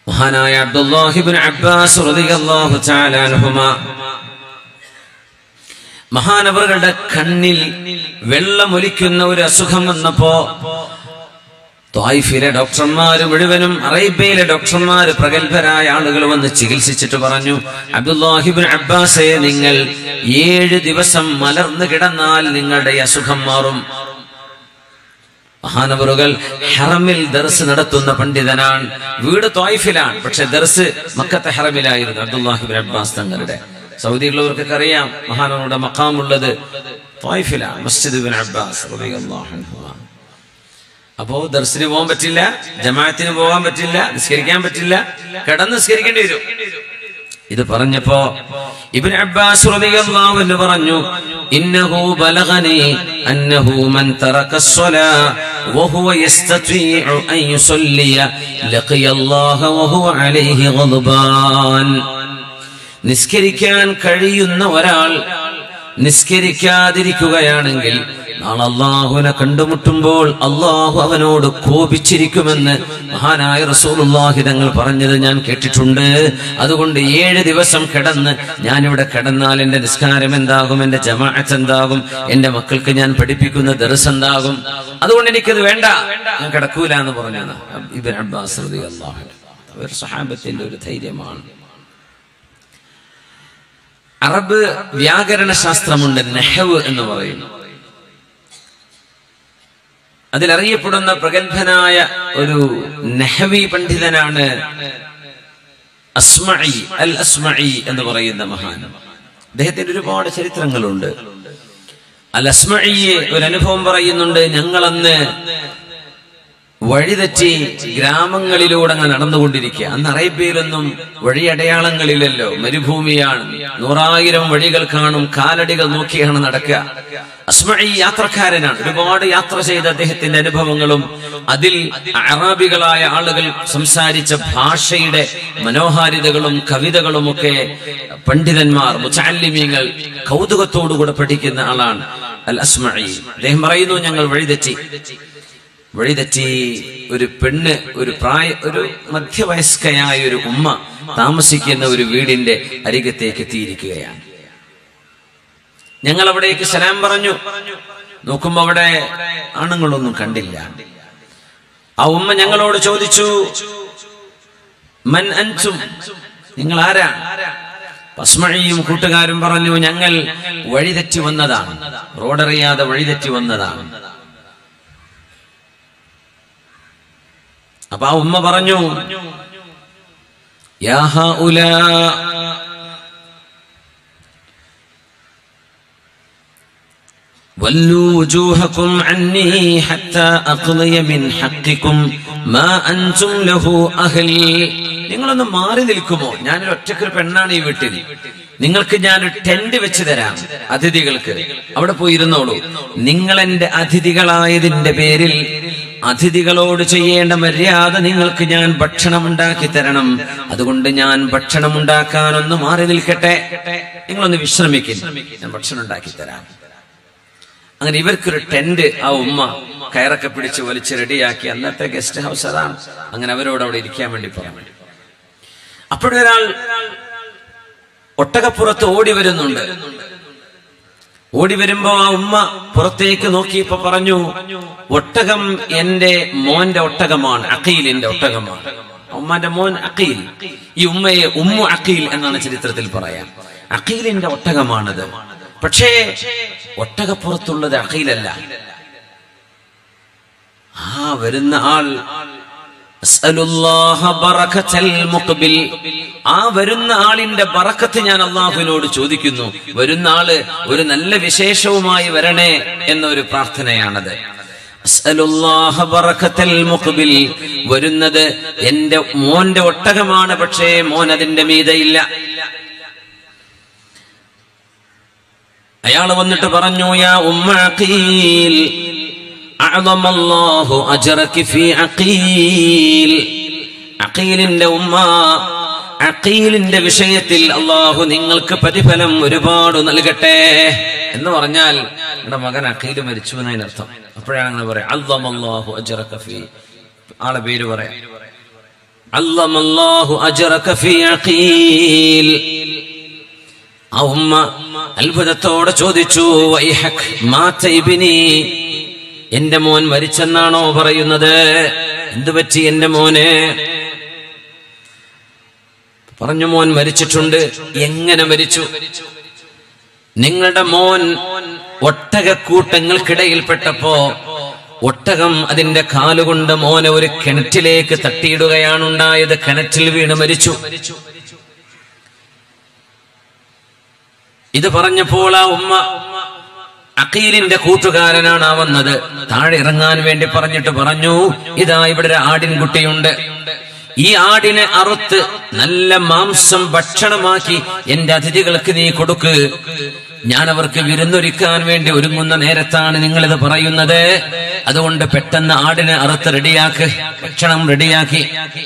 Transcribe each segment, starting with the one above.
മഹാനായ അബ്ദുല്ലാഹിബിൻ അബ്ബാസ് റളിയല്ലാഹു തആല അൻഹുമ മഹാനവറുകളുടെ കണ്ണിൽ വെള്ളമൊലിക്കുന്ന ഒരു അസുഖം വന്നപ്പോ ത്വായിഫിലെ ഡോക്ടർമാര് മുഴുവനും അറേബ്യയിലെ ഡോക്ടർമാര് പ്രഗത്ഭരായ ആളുകൾ വന്ന് ചികിത്സിച്ചിട്ട് പറഞ്ഞു അബ്ദുല്ലാഹിബിൻ അബ്ബാസെ നിങ്ങൾ ഏഴ് ദിവസം മലർന്നു കിടന്നാൽ നിങ്ങളുടെ ഈ അസുഖം മാറും മഹാനവറുകൾ ഹറമിൽ ദർസ് നടത്തുന്ന പണ്ഡിതനാണ് വീട് ത്വായിഫിലാണ് പക്ഷെ ദർസ് മക്കത്തെ ഹറമിലായിരുന്നു അബ്ദുല്ലാഹിബിൻ അബ്ബാസ് തങ്ങളുടെ സൗദിയുള്ളവർക്കൊക്കെ അറിയാം മഹാനവരുടെ മക്കാമുള്ളത് ത്വായിഫിലാണ് മസ്ജിദ് ബിൻ അബ്ബാസ് റളിയല്ലാഹു അൻഹു അപ്പോ ദർശന് പോകാൻ പറ്റില്ല ജമാഅത്തിന് പോകാൻ പറ്റില്ല നിസ്കരിക്കാൻ പറ്റില്ല കിടന്ന് നിസ്കരിക്കേണ്ടി വരും ഇത് പറഞ്ഞപ്പോ ഇബ്നു അബ്ബാസ് റളിയല്ലാഹു അൻഹു പറഞ്ഞു ഇന്നഹു ബലഗനി അന്നഹു മൻ തറക الصلاة وهو يستطيع أن يصلي لقي الله وهو عليه غضبان നിസ്കരിക്കാൻ കഴിയുന്ന ഒരാൾ നിസ്കരിക്കാതിരിക്കുകയാണെങ്കിൽ നാളെ അള്ളാഹുവിനെ കണ്ടുമുട്ടുമ്പോൾ അള്ളാഹു അവനോട് കോപിച്ചിരിക്കുമെന്ന് മഹാനായ റസൂലുള്ളാഹി തങ്ങൾ പറഞ്ഞത് ഞാൻ കേട്ടിട്ടുണ്ട് അതുകൊണ്ട് ഏഴ് ദിവസം കിടന്ന് ഞാനിവിടെ കിടന്നാൽ എന്റെ നിസ്കാരം എന്താകും എന്റെ ജമാഅത്ത് എന്താകും എന്റെ മക്കൾക്ക് ഞാൻ പഠിപ്പിക്കുന്ന ദർസ് എന്താകും അതുകൊണ്ട് എനിക്കത് വേണ്ട ഞാൻ കിടക്കൂല എന്ന് പറഞ്ഞാണ് ഇബൻ അബ്ബാസ് റളിയല്ലാഹു അൻഹു ഒരു സഹാബത്തിന്റെ ഒരു ധൈര്യമാണ് അറബ് വ്യാകരണ ശാസ്ത്രമുണ്ട് നെഹവ് എന്ന് പറയുന്നു അതിലറിയപ്പെടുന്ന പ്രഗത്ഭനായ ഒരു നെഹവി പണ്ഡിതനാണ് അസ്മഇ അൽ അസ്മഇ എന്ന് പറയുന്ന മഹാൻ അദ്ദേഹത്തിന്റെ ഒരുപാട് ചരിത്രങ്ങളുണ്ട് അൽ അസ്മഇ ഒരു അനുഭവം പറയുന്നുണ്ട് ഞങ്ങളന്ന് വഴിതെറ്റി ഗ്രാമങ്ങളിലൂടെ അങ്ങ് നടന്നുകൊണ്ടിരിക്കുക അന്ന് അറേബ്യയിലൊന്നും വഴിയടയാളങ്ങളില്ലല്ലോ മരുഭൂമിയാണ് നൂറായിരം വഴികൾ കാണും കാലടികൾ നോക്കിയാണ് നടക്കുക അസ്മഈ യാത്രക്കാരനാണ് ഒരുപാട് യാത്ര ചെയ്ത അദ്ദേഹത്തിന്റെ അനുഭവങ്ങളും അതിൽ അറാബികളായ ആളുകൾ സംസാരിച്ച ഭാഷയുടെ മനോഹാരിതകളും കവിതകളും ഒക്കെ പണ്ഡിതന്മാർ മുച്ചാലിമീങ്ങൾ കൗതുകത്തോടുകൂടെ പഠിക്കുന്ന ആളാണ് അൽ അസ്മഈ അദ്ദേഹം പറയുന്നു ഞങ്ങൾ വഴിതെറ്റി വഴിതെറ്റി ഒരു പെണ്ണ് ഒരു പ്രായ ഒരു മധ്യവയസ്കയായ ഒരു ഉമ്മ താമസിക്കുന്ന ഒരു വീടിന്റെ അരികത്തേക്ക് എത്തിയിരിക്കുകയാണ് ഞങ്ങൾ അവിടേക്ക് സലാം പറഞ്ഞു നോക്കുമ്പോ അവിടെ ആണുങ്ങളൊന്നും കണ്ടില്ല ആ ഉമ്മ ഞങ്ങളോട് ചോദിച്ചു മൻ അൻസും നിങ്ങൾ ആരാ പസ്മഴിയും കൂട്ടുകാരും പറഞ്ഞു ഞങ്ങൾ വഴിതെറ്റി വന്നതാണ് റോഡറിയാതെ വഴിതെറ്റി വന്നതാണ് അപ്പൊ ആ ഉമ്മ പറഞ്ഞു യാ ഹൗലാ ولوا وجوهكم عني حتى أقضي من حقكم ما أنتم له أهل നിങ്ങളൊന്ന് മാറി നിൽക്കുമോ ഞാനൊരു ഒറ്റക്കൊരു പെണ്ണാണ് ഈ വീട്ടിൽ നിങ്ങൾക്ക് ഞാനൊരു ടെന്റ് വെച്ച് തരാം അതിഥികൾക്ക് അവിടെ പോയി ഇരുന്നോളൂ നിങ്ങൾ എന്റെ അതിഥികളായതിന്റെ പേരിൽ അതിഥികളോട് ചെയ്യേണ്ട മര്യാദ നിങ്ങൾക്ക് ഞാൻ ഭക്ഷണം ഉണ്ടാക്കി തരണം അതുകൊണ്ട് ഞാൻ ഭക്ഷണം ഉണ്ടാക്കാനൊന്ന് മാറി നിൽക്കട്ടെ നിങ്ങളൊന്ന് വിശ്രമിക്കും ഞാൻ ഭക്ഷണം ഉണ്ടാക്കി തരാം അങ്ങനെ ഇവർക്കൊരു ടെന്റ് ആ ഉമ്മ കയറൊക്കെ പിടിച്ച് വലിച്ച് റെഡിയാക്കി അന്നത്തെ ഗസ്റ്റ് ഹൗസ് അതാണ് അങ്ങനെ അവരോട് അവിടെ ഇരിക്കാൻ വേണ്ടി പറഞ്ഞു അപ്പോഴൊരാൾ ഒട്ടകപ്പുറത്ത് ഓടി വരുന്നുണ്ട് ഓടി വരുമ്പോ ആ ഉമ്മ പുറത്തേക്ക് നോക്കിയപ്പോ പറഞ്ഞു ഒട്ടകം എന്റെ മോന്റെ ഒട്ടകമാണ് അഖീലിന്റെ ഒട്ടകമാണ് ഉമ്മാന്റെ മോൻ അഖീൽ ഈ ഉമ്മയെ ഉമ്മു അഖീൽ എന്നാണ് ചരിത്രത്തിൽ പറയാം അഖീലിന്റെ ഒട്ടകമാണത് പക്ഷേ ഒട്ടകപ്പുറത്തുള്ളത് അഖീലല്ല ആ വരുന്ന ആൾ അസ്അലുല്ലാഹ ബറകതൽ മുഖ്ബിൽ ആ വരുന്ന ആളിന്റെ ബറക്കത്ത് ഞാൻ അള്ളാഹുവിനോട് ചോദിക്കുന്നു വരുന്ന ആള് ഒരു നല്ല വിശേഷവുമായി വരണേ എന്നൊരു പ്രാർത്ഥനയാണത് അസ്അലുല്ലാഹ ബറകതൽ മുഖ്ബിൽ വരുന്നത് എന്റെ മോന്റെ ഒട്ടകമാണ് പക്ഷേ മോൻ അതിന്റെ മീതയില്ല അയാൾ വന്നിട്ട് പറഞ്ഞു യാ ഉമ്മ അഖീൽ അഅദമല്ലാഹു അജ്റകി ഫീ അഖീൽ അഖീലിന്റെ ഉമ്മ അഖീലിന്റെ വിഷയത്തിൽ അള്ളാഹു നിങ്ങൾക്ക് പ്രതിഫലം ഒരുപാട് നൽകട്ടെ എന്ന് പറഞ്ഞാൽ നിങ്ങളുടെ മകൻ അഖീൽ മരിച്ചു എന്നതിനർത്ഥം അപ്പോഴാണ് അങ്ങനെ പറയാം അള്ളാഹു അജ്റക ഫീ ആളെ പേര് പറയാം അല്ലമല്ലാഹു അജ്റക ഫീ അഖീൽ ആ ഉമ്മ അത്ഭുതത്തോടെ ചോദിച്ചു വൈഹക് മാത ഇബ്നി എന്റെ മോൻ മരിച്ചെന്നാണോ പറയുന്നത് എന്തു പറ്റി എന്റെ മോനെ പറഞ്ഞു മോൻ മരിച്ചിട്ടുണ്ട് എങ്ങനെ മരിച്ചു നിങ്ങളുടെ മോൻ ഒട്ടകക്കൂട്ടങ്ങൾക്കിടയിൽപ്പെട്ടപ്പോ ഒട്ടകം അതിന്റെ കാലുകൊണ്ട് മോനെ ഒരു കിണറ്റിലേക്ക് തട്ടിയിടുകയാണ് ഉണ്ടായത് കിണറ്റിൽ വീണ് മരിച്ചു ഇത് പറഞ്ഞപ്പോൾ ആ ഉമ്മ അഖീലിന്റെ കൂട്ടുകാരനാണ് ആ വന്നത് താഴെ ഇറങ്ങാൻ വേണ്ടി പറഞ്ഞിട്ട് പറഞ്ഞു ഇതാ ഇവിടെ ഒരു ആടിൻകുട്ടിയുണ്ട് ഈ ആടിനെ അറുത്ത് നല്ല മാംസം ഭക്ഷണമാക്കി എന്റെ അതിഥികൾക്ക് നീ കൊടുക്ക് ഞാൻ അവർക്ക് വിരുന്നൊരുക്കാൻ വേണ്ടി ഒരുങ്ങുന്ന നേരത്താണ് നിങ്ങൾ ഇത് പറയുന്നത് അതുകൊണ്ട് പെട്ടെന്ന് ആടിനെ അറുത്ത് റെഡിയാക്ക് ഭക്ഷണം റെഡിയാക്കി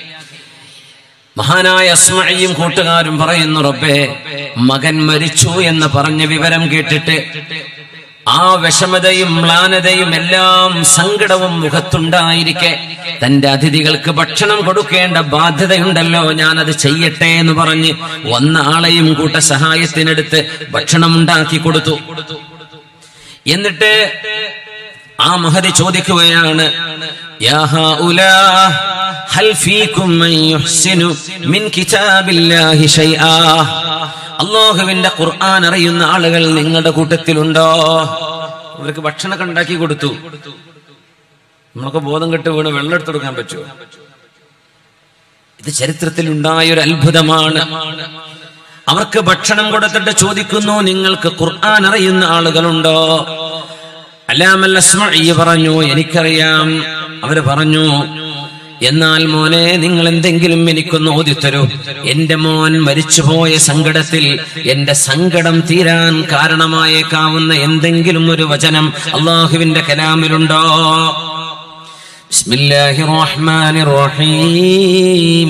മഹാനായ അസ്മയും കൂട്ടുകാരും പറയുന്നു റബ്ബേ മകൻ മരിച്ചു എന്ന് പറഞ്ഞ വിവരം കേട്ടിട്ട് ആ വിഷമതയും മ്ലാനതയും എല്ലാം സങ്കടവും മുഖത്തുണ്ടായിരിക്കെ തന്റെ അതിഥികൾക്ക് ഭക്ഷണം കൊടുക്കേണ്ട ബാധ്യതയുണ്ടല്ലോ ഞാനത് ചെയ്യട്ടെ എന്ന് പറഞ്ഞ് വന്ന ആളെയും കൂട്ട സഹായത്തിനെടുത്ത് ഭക്ഷണം ഉണ്ടാക്കി കൊടുത്തു എന്നിട്ട് ആ മഹതി ചോദിക്കുകയാണ് യാ ഹൗലാ ഹൽ ഫീകും മൻ യുഹ്സിനു മിൻ കിതാബില്ലാഹി ശൈആ അള്ളാഹുവിന്റെ ഖുർആൻ അറിയുന്ന ആളുകൾ നിങ്ങളുടെ കൂട്ടത്തിലുണ്ടോ അവർക്ക് ഭക്ഷണമൊക്കെ ഉണ്ടാക്കി കൊടുത്തു നമ്മളൊക്കെ ബോധം കെട്ട് വീണ് വെള്ളം എടുത്തു കൊടുക്കാൻ പറ്റുമോ ഇത് ചരിത്രത്തിൽ ഉണ്ടായ ഒരു അത്ഭുതമാണ് അവർക്ക് ഭക്ഷണം കൊടുത്തിട്ട് ചോദിക്കുന്നു നിങ്ങൾക്ക് ഖുർആൻ അറിയുന്ന ആളുകളുണ്ടോ അലാമൽ അസ്മഈ പറഞ്ഞു എനിക്കറിയാം അവര് പറഞ്ഞു എന്നാൽ മോനെ നിങ്ങൾ എന്തെങ്കിലും എനിക്കൊന്ന് ഓതിത്തരൂ എന്റെ മോൻ മരിച്ചുപോയ സങ്കടത്തിൽ എന്റെ സങ്കടം തീരാൻ കാരണമായേക്കാവുന്ന എന്തെങ്കിലും ഒരു വചനം അള്ളാഹുവിന്റെ കലാമിലുണ്ടോ ബിസ്മില്ലാഹിർ റഹ്മാനിർ റഹീം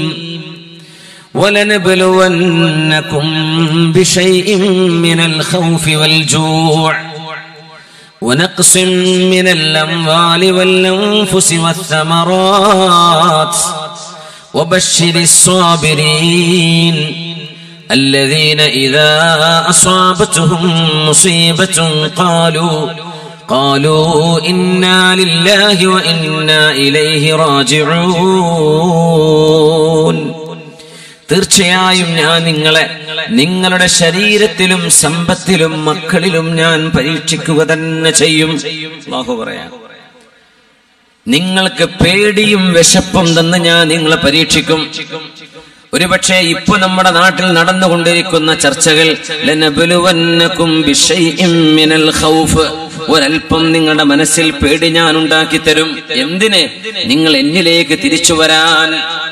ولنبلونكم بشيء من الخوف والجوع ونقص من الأموال والأنفس والثمرات وبشر الصابرين الذين إذا أصابتهم مصيبة قالوا قالوا إنا لله وإنا إليه راجعون തീർച്ചയായും ഞാൻ നിങ്ങളെ നിങ്ങളുടെ ശരീരത്തിലും സമ്പത്തിലും മക്കളിലും ഞാൻ പരീക്ഷിക്കുക തന്നെ ചെയ്യും അല്ലാഹു പറയാം നിങ്ങൾക്ക് പേടിയും വിശപ്പും തന്ന് ഞാൻ നിങ്ങളെ പരീക്ഷിക്കും ഒരുപക്ഷെ ഇപ്പൊ നമ്മുടെ നാട്ടിൽ നടന്നുകൊണ്ടിരിക്കുന്ന ചർച്ചകൾ ലനബലുവന്നകും ബിശൈഇം മിനൽ ഖൗഫ് ഒരൽപ്പം നിങ്ങളുടെ മനസ്സിൽ പേടി ഞാൻ ഉണ്ടാക്കി തരും എന്തിന് നിങ്ങൾ എന്നിലേക്ക് തിരിച്ചു വരാൻ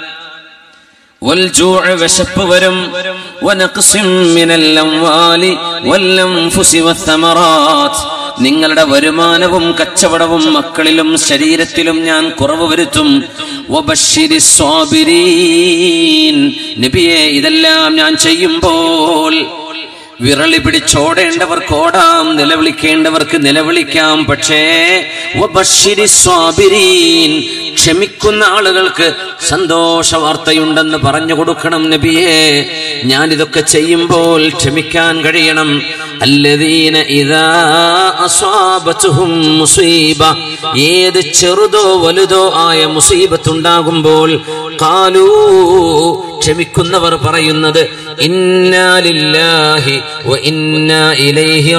والجوع വിശപ്പ് വരും ونقص من الأموال والأنفس والثمرات നിങ്ങളുടെ വരുമാനവും കച്ചവടവും മക്കളിലും ശരീരത്തിലും ഞാൻ കുറവ് വരുത്തും വബശ്ശിരി സ്വാബിരീൻ നബിയെ ഇതെല്ലാം ഞാൻ ചെയ്യുമ്പോൾ വിരളി പിടിച്ചോടേണ്ടവർക്ക് ഓടാം നിലവിളിക്കേണ്ടവർക്ക് നിലവിളിക്കാം പക്ഷേ വബശ്ശിരി സ്വാബിരീൻ ക്ഷമിക്കുന്ന ആളുകൾക്ക് സന്തോഷ വാർത്തയുണ്ടെന്ന് പറഞ്ഞു കൊടുക്കണം നബിയെ ഞാൻ ഇതൊക്കെ ചെയ്യുമ്പോൾ ക്ഷമിക്കാൻ കഴിയണം അല്ലദീന ഇദാ അസ്വാബത്തുഹും മുസീബ ഏത് ചെറുതോ വലുതോ ആയ മുസീബത്തുണ്ടാകുമ്പോൾ കാലൂ ക്ഷമിക്കുന്നവർ പറയുന്നത് ഇന്നാലില്ലാഹി വ ഇന്നാ ഇലൈഹി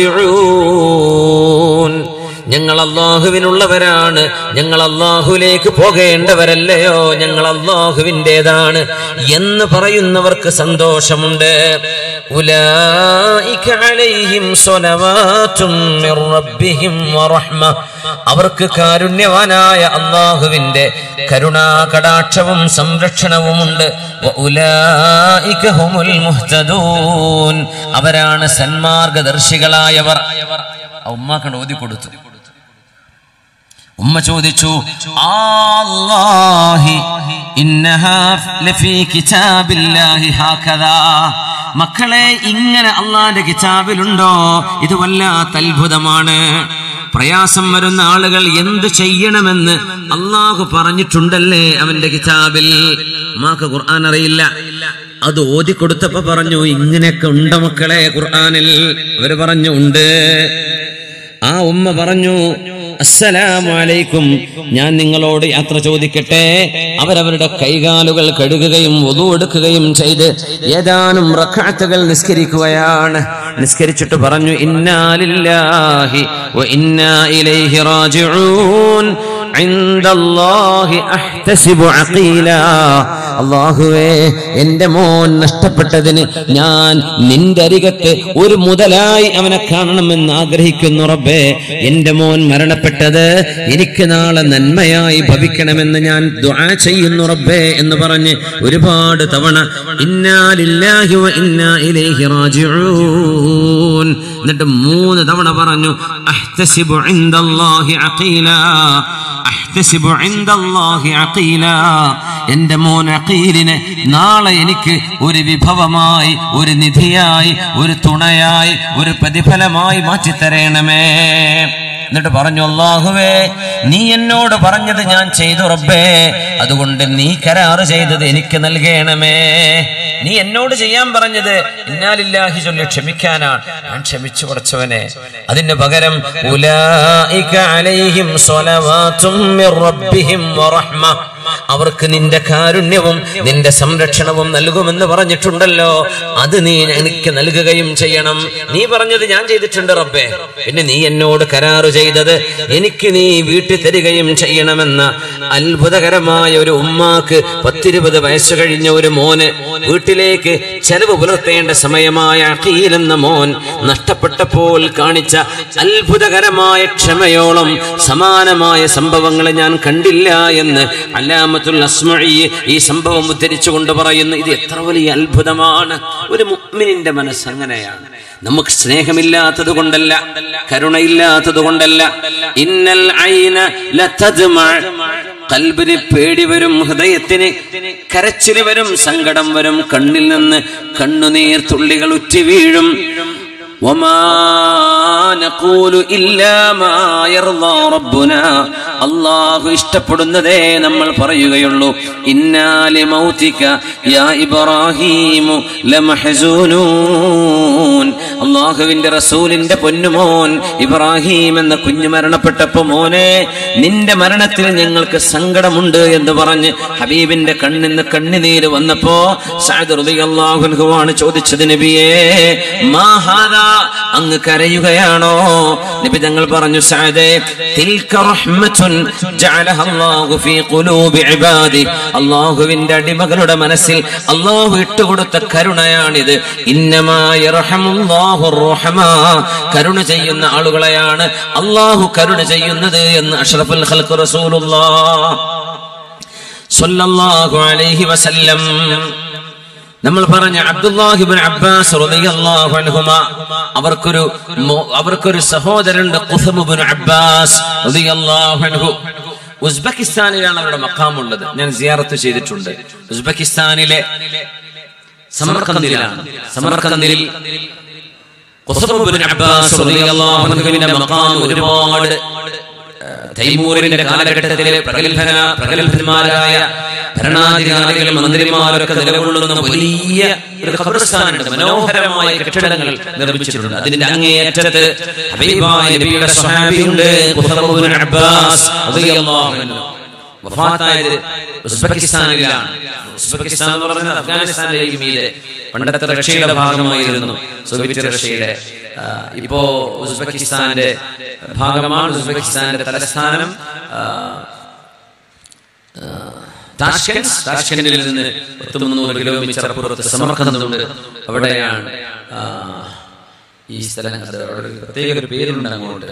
റാജിഊൻ ഞങ്ങൾ അള്ളാഹുവിനുള്ളവരാണ് ഞങ്ങൾ അള്ളാഹുലേക്ക് പോകേണ്ടവരല്ലയോ ഞങ്ങൾ അള്ളാഹുവിൻ്റെതാണ് എന്ന് പറയുന്നവർക്ക് സന്തോഷമുണ്ട് ഉലായിക അലൈഹിം സ്വലവാത്തും മിർ റബ്ബിഹിം വറഹ്മ അവർക്ക് കാരുണ്യവാനായ അള്ളാഹുവിന്റെ കരുണാ കടാക്ഷവും സംരക്ഷണവുമുണ്ട് വഉലായിക ഹുമുൽ മുഹ്തദൂൻ അവരാണ് സന്മാർഗദർശികളായവർ ആ ഉമ്മാക്കണ്ട് ഓതി കൊടുത്തു ഉമ്മ ചോദിച്ചു ആല്ലാഹി ഇന്നഹാ ലഫീ കിതാബില്ലാഹി ഹാകദാ മക്കളെ ഇങ്ങനെ അള്ളാന്റെ കിതാബിലുണ്ടോ ഇത് വല്ലാത്ത അത്ഭുതമാണ് പ്രയാസം വരുന്ന ആളുകൾ എന്ത് ചെയ്യണമെന്ന് അള്ളാഹു പറഞ്ഞിട്ടുണ്ടല്ലേ അവന്റെ കിതാബിൽ ഉമ്മാക്ക് ഖുർആൻ അറിയില്ല അത് ഓതി കൊടുത്തപ്പോ പറഞ്ഞു ഇങ്ങനെയൊക്കെ ഉണ്ട് മക്കളെ ഖുർആനിൽ അവര് പറഞ്ഞു ഉണ്ട് ആ ഉമ്മ പറഞ്ഞു അസ്സലാമു അലൈക്കും ഞാൻ നിങ്ങളോട് യാത്ര ചോദിക്കട്ടെ അവരവരുടെ കൈകാലുകൾ കഴുകുകയും ഒതു എടുക്കുകയും ചെയ്ത് ഏതാനും റക്കാത്തുകൾ നിസ്കരിക്കുകയാണ് നിസ്കരിച്ചിട്ട് പറഞ്ഞു ഇന്നാലില്ലാഹി വ ഇന്നാ ഇലൈഹി റാജിഊൻ عند الله احتسب عقيلا അള്ളാഹുവേ എന്റെ മോൻ നഷ്ടപ്പെട്ടതിന് ഞാൻ നിന്റെ അരികത്ത് ഒരു മുതലായി അവനെ കാണണമെന്ന് ആഗ്രഹിക്കുന്നു റബ്ബേ എന്റെ മോൻ മരണപ്പെട്ടത് എനിക്ക് നാളെ നന്മയായി ഭവിക്കണമെന്ന് ഞാൻ ദുആ ചെയ്യുന്നു റബ്ബേ എന്ന് പറഞ്ഞ് ഒരുപാട് തവണ ഇന്നാലില്ലാഹി വ ഇന്നാ ഇലൈഹി റാജിഊൻ എന്നിട്ട് മൂന്ന് തവണ പറഞ്ഞു അഹ്തസിബു ഇൻദല്ലാഹി അഖീലാ അഹ്തസിബു ഇൻദല്ലാഹി അഖീലാ എന്റെ മോൻ അഖീലിനെ നാളെ എനിക്ക് ഒരു വിഭവമായി ഒരു നിധിയായി ഒരു തുണയായി ഒരു പ്രതിഫലമായി മാറ്റിത്തരേണമേ എന്നിട്ട് പറഞ്ഞു അള്ളാഹുവേ നീ എന്നോട് പറഞ്ഞത് ഞാൻ ചെയ്തു റബ്ബേ അതുകൊണ്ട് നീ കരാറ് ചെയ്തത് എനിക്ക് നൽകണമേ നീ എന്നോട് ചെയ്യാൻ പറഞ്ഞത് ഇന്നാലില്ലാഹി ചൊല്ലി ക്ഷമിക്കാനാണ് ഞാൻ ക്ഷമിച്ചു കുറച്ചവനെ അതിന് പകരം ഉലായിക അലൈഹിം സ്വലവാത്തും മിർ റബ്ബിഹിം വറഹ്മ അവർക്ക് നിന്റെ കാരുണ്യവും നിന്റെ സംരക്ഷണവും നൽകുമെന്ന് പറഞ്ഞിട്ടുണ്ടല്ലോ അത് നീ എനിക്ക് നൽകുകയും ചെയ്യണം നീ പറഞ്ഞത് ഞാൻ ചെയ്തിട്ടുണ്ട് റബ്ബേ പിന്നെ നീ എന്നോട് കരാറ് ചെയ്തത് എനിക്ക് നീ വീട്ടിൽ തരികയും ചെയ്യണമെന്ന അത്ഭുതകരമായ ഒരു ഉമ്മാക്ക് പത്തിരുപത് വയസ്സ് കഴിഞ്ഞ ഒരു മോന് വീട്ടിലേക്ക് ചെലവ് പുലർത്തേണ്ട സമയമായ അഖീൽ എന്ന മോൻ നഷ്ടപ്പെട്ടപ്പോൾ കാണിച്ച അത്ഭുതകരമായ ക്ഷമയോളം സമാനമായ സംഭവങ്ങളെ ഞാൻ കണ്ടില്ല എന്ന് അല്ലാമത്തുൽ അസ്മഈ ഈ സംഭവം ഉദ്ധരിച്ചുകൊണ്ട് പറയുന്നു ഇത് എത്ര വലിയ അത്ഭുതമാണ് ഒരു മുഅ്മിനിന്റെ മനസ്സ് അങ്ങനെയാണ് നമുക്ക് സ്നേഹമില്ലാത്തത് കൊണ്ടല്ല കരുണയില്ലാത്തത് കൊണ്ടല്ല ഇന്നൽ ഐന ലതദ്മഅ കൽബിന് പേടി വരും ഹൃദയത്തിന് കരച്ചില് വരും സങ്കടം വരും കണ്ണിൽ നിന്ന് കണ്ണുനീർ തുള്ളികൾ ഉറ്റി വീഴും وما نقول إلا ما يرضى ربنا അള്ളാഹു ഇഷ്ടപ്പെടുന്നതേ നമ്മൾ പറയുകയുള്ളൂ ഇന്നാലി മൗതിക യാ ഇബ്രാഹീമു ലമഹസൂനൂൻ അള്ളാഹുവിന്റെ റസൂലിന്റെ പൊന്നുമോൻ ഇബ്രാഹിം എന്ന കുഞ്ഞു മരണപ്പെട്ടപ്പോ മോനെ നിന്റെ മരണത്തിൽ ഞങ്ങൾക്ക് സങ്കടമുണ്ട് എന്ന് പറഞ്ഞ് ഹബീബിന്റെ കണ്ണിന്ന് കണ്ണുനീര് വന്നപ്പോ സഅദ് റളിയല്ലാഹു അൻഹുവാണ് ചോദിച്ചത് നബിയേ മാ ഹാദാ അങ്ങ് കരയുകയാണോ നബി തങ്ങൾ പറഞ്ഞു സഅദേ തിൽക റഹ്മത്തുൻ ജഅലഹ അല്ലാഹു ഫീ ഖുലൂബി ഇബാദി അല്ലാഹുവിന്റെ അടിമകളുടെ മനസ്സിൽ അല്ലാഹു ഇട്ടുകൊടുത്ത കരുണയാണിത് ഇന്നമാ യർഹമുല്ലാഹു റഹമാ കരുണ ചെയ്യുന്ന ആളുകളെയാണ് അല്ലാഹു കരുണ ചെയ്യുന്നത് എന്ന് അഷ്റഫുൽ ഖൽഖ് റസൂലുള്ളാഹ് സ്വല്ലല്ലാഹു അലൈഹി വസല്ലം നമ്മൾ പറഞ്ഞ അബ്ദുല്ലാഹിബിൻ അബ്ബാസ് റളിയല്ലാഹു അൻഹുമ അവർക്കൊരു മോ- അവർക്കൊരു സഹോദരനുണ്ട് ഖുസമുബിൻ അബ്ബാസ് റളിയല്ലാഹു അൻഹു ഉസ്ബെക്കിസ്ഥാനിലാണ് അവരുടെ മക്കാമുള്ളത് ഞാൻ സിയാറത്ത് ചെയ്തിട്ടുണ്ട് ഉസ്ബെക്കിസ്ഥാനിലെ സമർക്കന്ദിലാണ് സമർക്കന്ദിൽ ഖുസമുബിൻ അബ്ബാസ് റളിയല്ലാഹു അൻഹുവിന്റെ മക്കാം ഒരുപാട് തൈമൂരിന്റെ കാലഘട്ടത്തിലെ പ്രഗത്ഭന പ്രഗത്ഭന്മാരായ ഭരണാധികാരികളും മന്ത്രിമാരൊക്കെ നിലകൊള്ളുന്ന വലിയ ഒരു ഖബർസ്ഥാനുണ്ട് മനോഹരമായ കെട്ടിടങ്ങൾ നിർമ്മിച്ചിട്ടുണ്ട് അതിന്റെ അങ്ങേയറ്റത്ത് ഹബീബായ നബിയുടെ സ്വഹാബിയുണ്ട് ഖുസബ് ഇബ്നു അബ്ബാസ് റളിയല്ലാഹു അൻഹു വഫാത്തായത് ഉസ്ബെക്കിസ്ഥാനിലാണ് ഉസ്ബെക്കിസ്ഥാൻ എന്ന് പറയുന്നത് അഫ്ഗാനിസ്ഥാനിലേക്ക് മീതെ പണ്ടത്തെ റഷ്യയുടെ ഭാഗമായിരുന്നു സോവിയറ്റ് റഷ്യയുടെ ആ, ഇപ്പോ ഉസ്ബെക്കിസ്ഥാന്റെ ഭാഗമാണ് ഉസ്ബെക്കിസ്ഥാന്റെ തലസ്ഥാനം ആ, ആ, താഷ്കന്റ് താഷ്കന്റിൽ നിന്ന് പത്ത് മുന്നൂറ് കിലോമീറ്റർ അപ്പുറത്ത് സമർക്കന്തുണ്ട് അവിടെയാണ് ആ, ഈ സ്ഥലം അത് അവിടെ ഒരു പ്രത്യേക ഒരു പേരുണ്ട് അങ്ങോട്ട്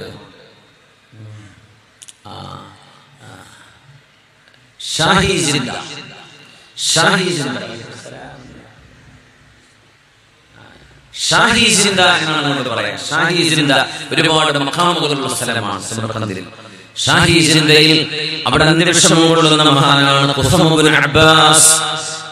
ഷാഹി ജിന്ദ ഷാഹി ജിന്ദ ഷാഹി ജിന്ദ എന്നാണ് നമ്മൾ പറയാം ഷാഹി ജിന്ദ ഒരുപാട് മഖാമുകളുള്ള സ്ഥലമാണ് സമർക്കന്ദിൽ ഷാഹി ജിന്ദയിൽ അവിടെ അന്തിരക്ഷം കൊള്ളുന്ന മഹാനാണ് ഖുസമുബ്നു അബ്ബാസ്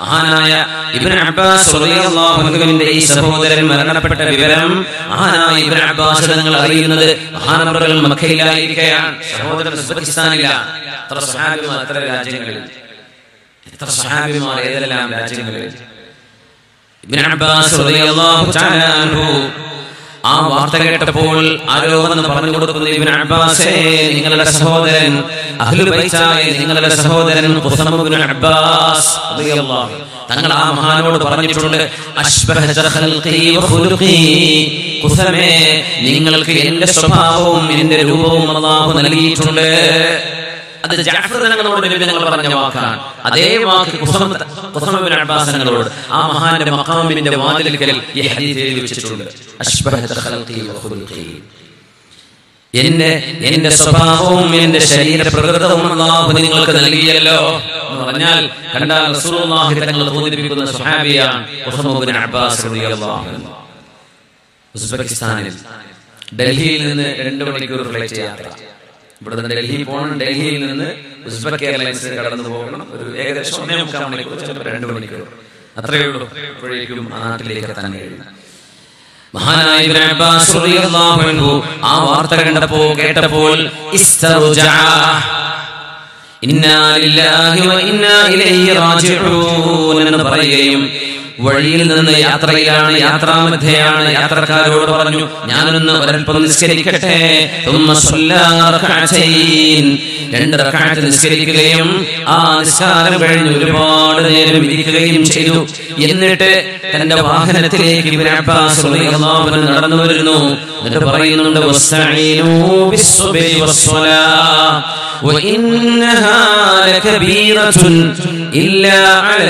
മഹാനായ ഇബ്നു അബ്ബാസ് റളിയല്ലാഹു അൻഹുവിന്റെ ഈ സഹോദരൻ മരണപ്പെട്ട വിവരം മഹാനായ ഇബ്നു അബ്ബാസ് നിങ്ങൾ അറിയുന്നത് മഹാനവറുകൾ മക്കയിലായിരിക്കുകയാണ് സഹോദരൻ ഉസ്ബെക്കിസ്ഥാനിലാണ് എത്ര സഹാബിമാർ എത്ര രാജ്യങ്ങളിൽ എത്ര സഹാബിമാർ ഏതെല്ലാം രാജ്യങ്ങളിൽ ഇബ്നു അബ്ബാസ് റളിയല്ലാഹു തആല അൻഹു ആ വാർത്ത കേട്ടപ്പോൾ ആരോ വന്ന് പറഞ്ഞു കൊടുക്കുന്നു ഇബ്നു അബ്ബാസേ നിങ്ങളുടെ സഹോദരൻ അഹ്ലു ബൈത്തായ നിങ്ങളുടെ സഹോദരൻ ഖുസം ഇബ്നു അബ്ബാസ് റളിയല്ലാഹു അൻഹു. തങ്ങൾ ആ മഹാനോട് പറഞ്ഞിട്ടുണ്ട് അശ്ബഹത ഖൽഖി വ ഖുലുഖി ഖുസമേ നിങ്ങൾക്ക് എന്റെ സ്വഭാവവും എന്റെ രൂപവും അല്ലാഹു നൽകിയിട്ടുണ്ട് അത് ജാഫർ തങ്ങളോട് നബി തങ്ങൾ പറഞ്ഞ വാക്കാണ് അതേ വാക്ക് ഖുസം ഖുസം ഇബ്നു അബ്ബാസ് തങ്ങളോട് ആ മഹാന്റെ മഖാമിന്റെ വാതിൽക്കൽ ഈ ഹദീസ് എഴുതി വെച്ചിട്ടുണ്ട് അശ്ബഹത ഖൽഖി വ ഖുലുഖി എന്റെ എന്റെ സ്വഭാവവും എന്റെ ശരീര പ്രകൃതവും അല്ലാഹു നിങ്ങൾക്ക് നൽകിയല്ലോ എന്ന് പറഞ്ഞാൽ കണ്ടാൽ റസൂലുള്ളാഹി തങ്ങൾ തോന്നിപ്പിക്കുന്ന സ്വഹാബിയാണ് ഖുസം ഇബ്നു അബ്ബാസ് റളിയല്ലാഹു അൻഹു ഉസ്ബെക്കിസ്ഥാനിൽ ഡൽഹിയിൽ നിന്ന് രണ്ട് മണിക്കൂർ ഫ്ലൈറ്റ് യാത്ര ഇവിടെ നിന്ന് ഡൽഹി പോകണം ഡൽഹിയിൽ നിന്ന് ഉസ്ബെക്ക് എയർലൈൻസിൽ കടന്നു പോകണം ഒരു ഏകദേശം ഒന്നേ മുക്കാൽ മണിക്കൂർ ചിലപ്പോൾ രണ്ട് മണിക്കൂർ അത്രയേ ഉള്ളൂ അപ്പോഴേക്കും ആ നാട്ടിലേക്ക് എത്താൻ കഴിയും മഹാനായ ഇബ്നു അബ്ബാസ് റളിയല്ലാഹു അൻഹു ആ വാർത്ത കണ്ടപ്പോൾ കേട്ടപ്പോൾ ഇസ്തർജഅ ഇന്നാ ലില്ലാഹി വ ഇന്നാ ഇലൈഹി റാജിഊൻ എന്ന് പറയുകയും വഴിയിൽ നിന്ന് യാത്രയിലാണ് യാത്രാമധ്യയാണ് യാത്രക്കാരോട് പറഞ്ഞു ഞാനൊന്ന് ഒരൽപ്പം നിസ്കരിക്കട്ടെ തുമ്മ സ്വല്ലാ റക്അതൈൻ. രണ്ട് റക്അത്ത് നിസ്കരിക്കുകയും ആ നിസ്കാരം കഴിഞ്ഞ് ഒരുപാട് നേരം ഇരിക്കുകയും ചെയ്തു എന്നിട്ട് തന്റെ വാഹനത്തിലേക്ക് ഇബ്നു അബ്ബാസ് റളിയല്ലാഹു അൻഹു നടന്നു വരുന്നു എന്നിട്ട് പറയുന്നുണ്ട് വസ്തഈനൂ ബിസ്സുബ്ഹി വസ്സലാ وإنها لكبيرة إلا على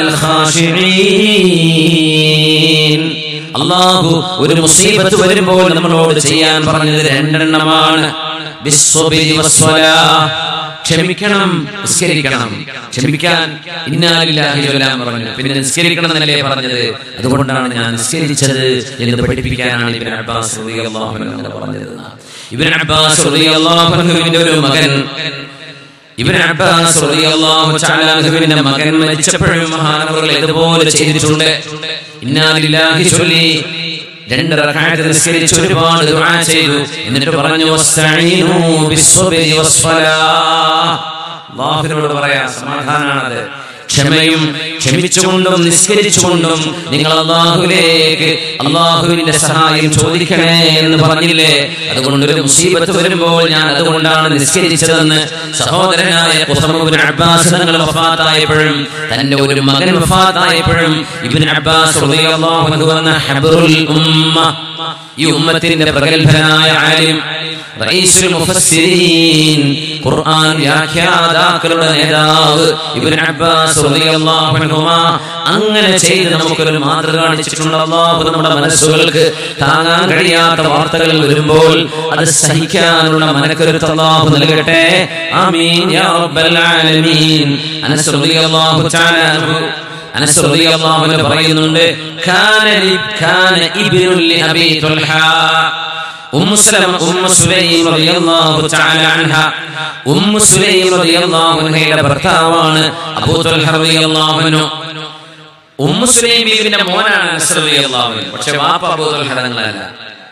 الخاشعين അള്ളാഹു ഒരു മുസീബത്ത് വരുമ്പോൾ നമ്മളോട് ചെയ്യാൻ പറഞ്ഞത് രണ്ടെണ്ണമാണ് ബിസ്സുബ്ഹി വസ്സലാ. ക്ഷമിക്കണം നിസ്കരിക്കണം ക്ഷമിക്കാൻ ഇന്നാലില്ലാഹി ചൊല്ലാൻ പറഞ്ഞു പിന്നെ നിസ്കരിക്കണം എന്നല്ലേ പറഞ്ഞത് അതുകൊണ്ടാണ് ഞാൻ നിസ്കരിച്ചത് എന്ന് പഠിപ്പിക്കാനാണ് ഇബ്നു അബ്ബാസ് റളിയല്ലാഹു അൻഹു അങ്ങനെ പറഞ്ഞത് ഇബ്നു അബ്ബാസ് റളിയല്ലാഹു അൻഹുവിന്റെ ഒരു മകൻ ഇബ്നു അബ്ബാസ് റളിയല്ലാഹു തആല അൻഹുവിന്റെ മകൻ മരിച്ചപ്പോഴും മഹാനവറുകൾ ഇതുപോലെ ചെയ്തിട്ടുണ്ട് ഇന്നാ ലില്ലാഹി ചൊല്ലി രണ്ട് റക്അത്ത് നിസ്കരിച്ച് ഒരുപാട് ദുആ ചെയ്തു എന്നിട്ട് പറഞ്ഞു വസ്തഈനു ബിസ്സുബ്ഹി വസ്സലാ അല്ലാഹുവിനോട് പറയാ സമാധാനാണത് ക്ഷമയും ക്ഷമിച്ചുകൊണ്ടും നിസ്കരിച്ചുകൊണ്ടും നിങ്ങൾ അള്ളാഹുവിലേക്ക് അള്ളാഹുവിന്റെ സഹായം ചോദിക്കണേ എന്ന് പറഞ്ഞില്ലേ അതുകൊണ്ട് ഒരു മുസീബത്ത് വരുമ്പോൾ ഞാൻ അതുകൊണ്ടാണ് നിസ്കരിച്ചതെന്ന് സഹോദരനായ ഖുസമുബ്നു അബ്ബാസ് തങ്ങൾ വഫാത്തായപ്പോഴും തന്റെ ഒരു മകൻ വഫാത്തായപ്പോഴും ഇബ്നു അബ്ബാസ് റളിയല്ലാഹു അൻഹു എന്ന ഹബ്റുൽ ഉമ്മ ഈ ഉമ്മത്തിന്റെ പ്രഗത്ഭനായ ആലിം റഈസുൽ മുഫസ്സിരീൻ ഖുർആൻ വ്യാഖ്യാതാക്കളുടെ നേതാവ് ഇബ്നു അബ്ബാസ് റളിയല്ലാഹു അൻഹുമാ അങ്ങനെ ചെയ്ത് നമുക്കൊരു മാതൃക കാണിച്ചിട്ടുണ്ട് അല്ലാഹു നമ്മുടെ മനസ്സുകൾക്ക് താങ്ങാൻ കഴിയാത്ത വാർത്തകൾ വരുമ്പോൾ അത് സഹിക്കാനുള്ള മനക്കരുത്ത് അല്ലാഹു നൽകട്ടെ ആമീൻ യാ റബ്ബൽ ആലമീൻ അനസ് റളിയല്ലാഹു തആല അൻഹു അനസ് റളിയല്ലാഹു അൻഹു പറയുന്നുണ്ട് കാന ലി കാന ഇബ്നു ലി Abi Talha Umm Salama Umm Sulaym റളിയല്ലാഹു തആല അൻഹ ഉമ്മു സുലൈം റളിയല്ലാഹു അൻഹയുടെ ഭർത്താവാണ് അബൂ തുൽഹ റളിയല്ലാഹു അൻഹു ഉമ്മു സുലൈം ബീവിന്റെ മോനാണ് അനസ് റളിയല്ലാഹു അൻഹു പക്ഷേ വാപ്പ അബൂ തുൽഹ തങ്ങളല്ല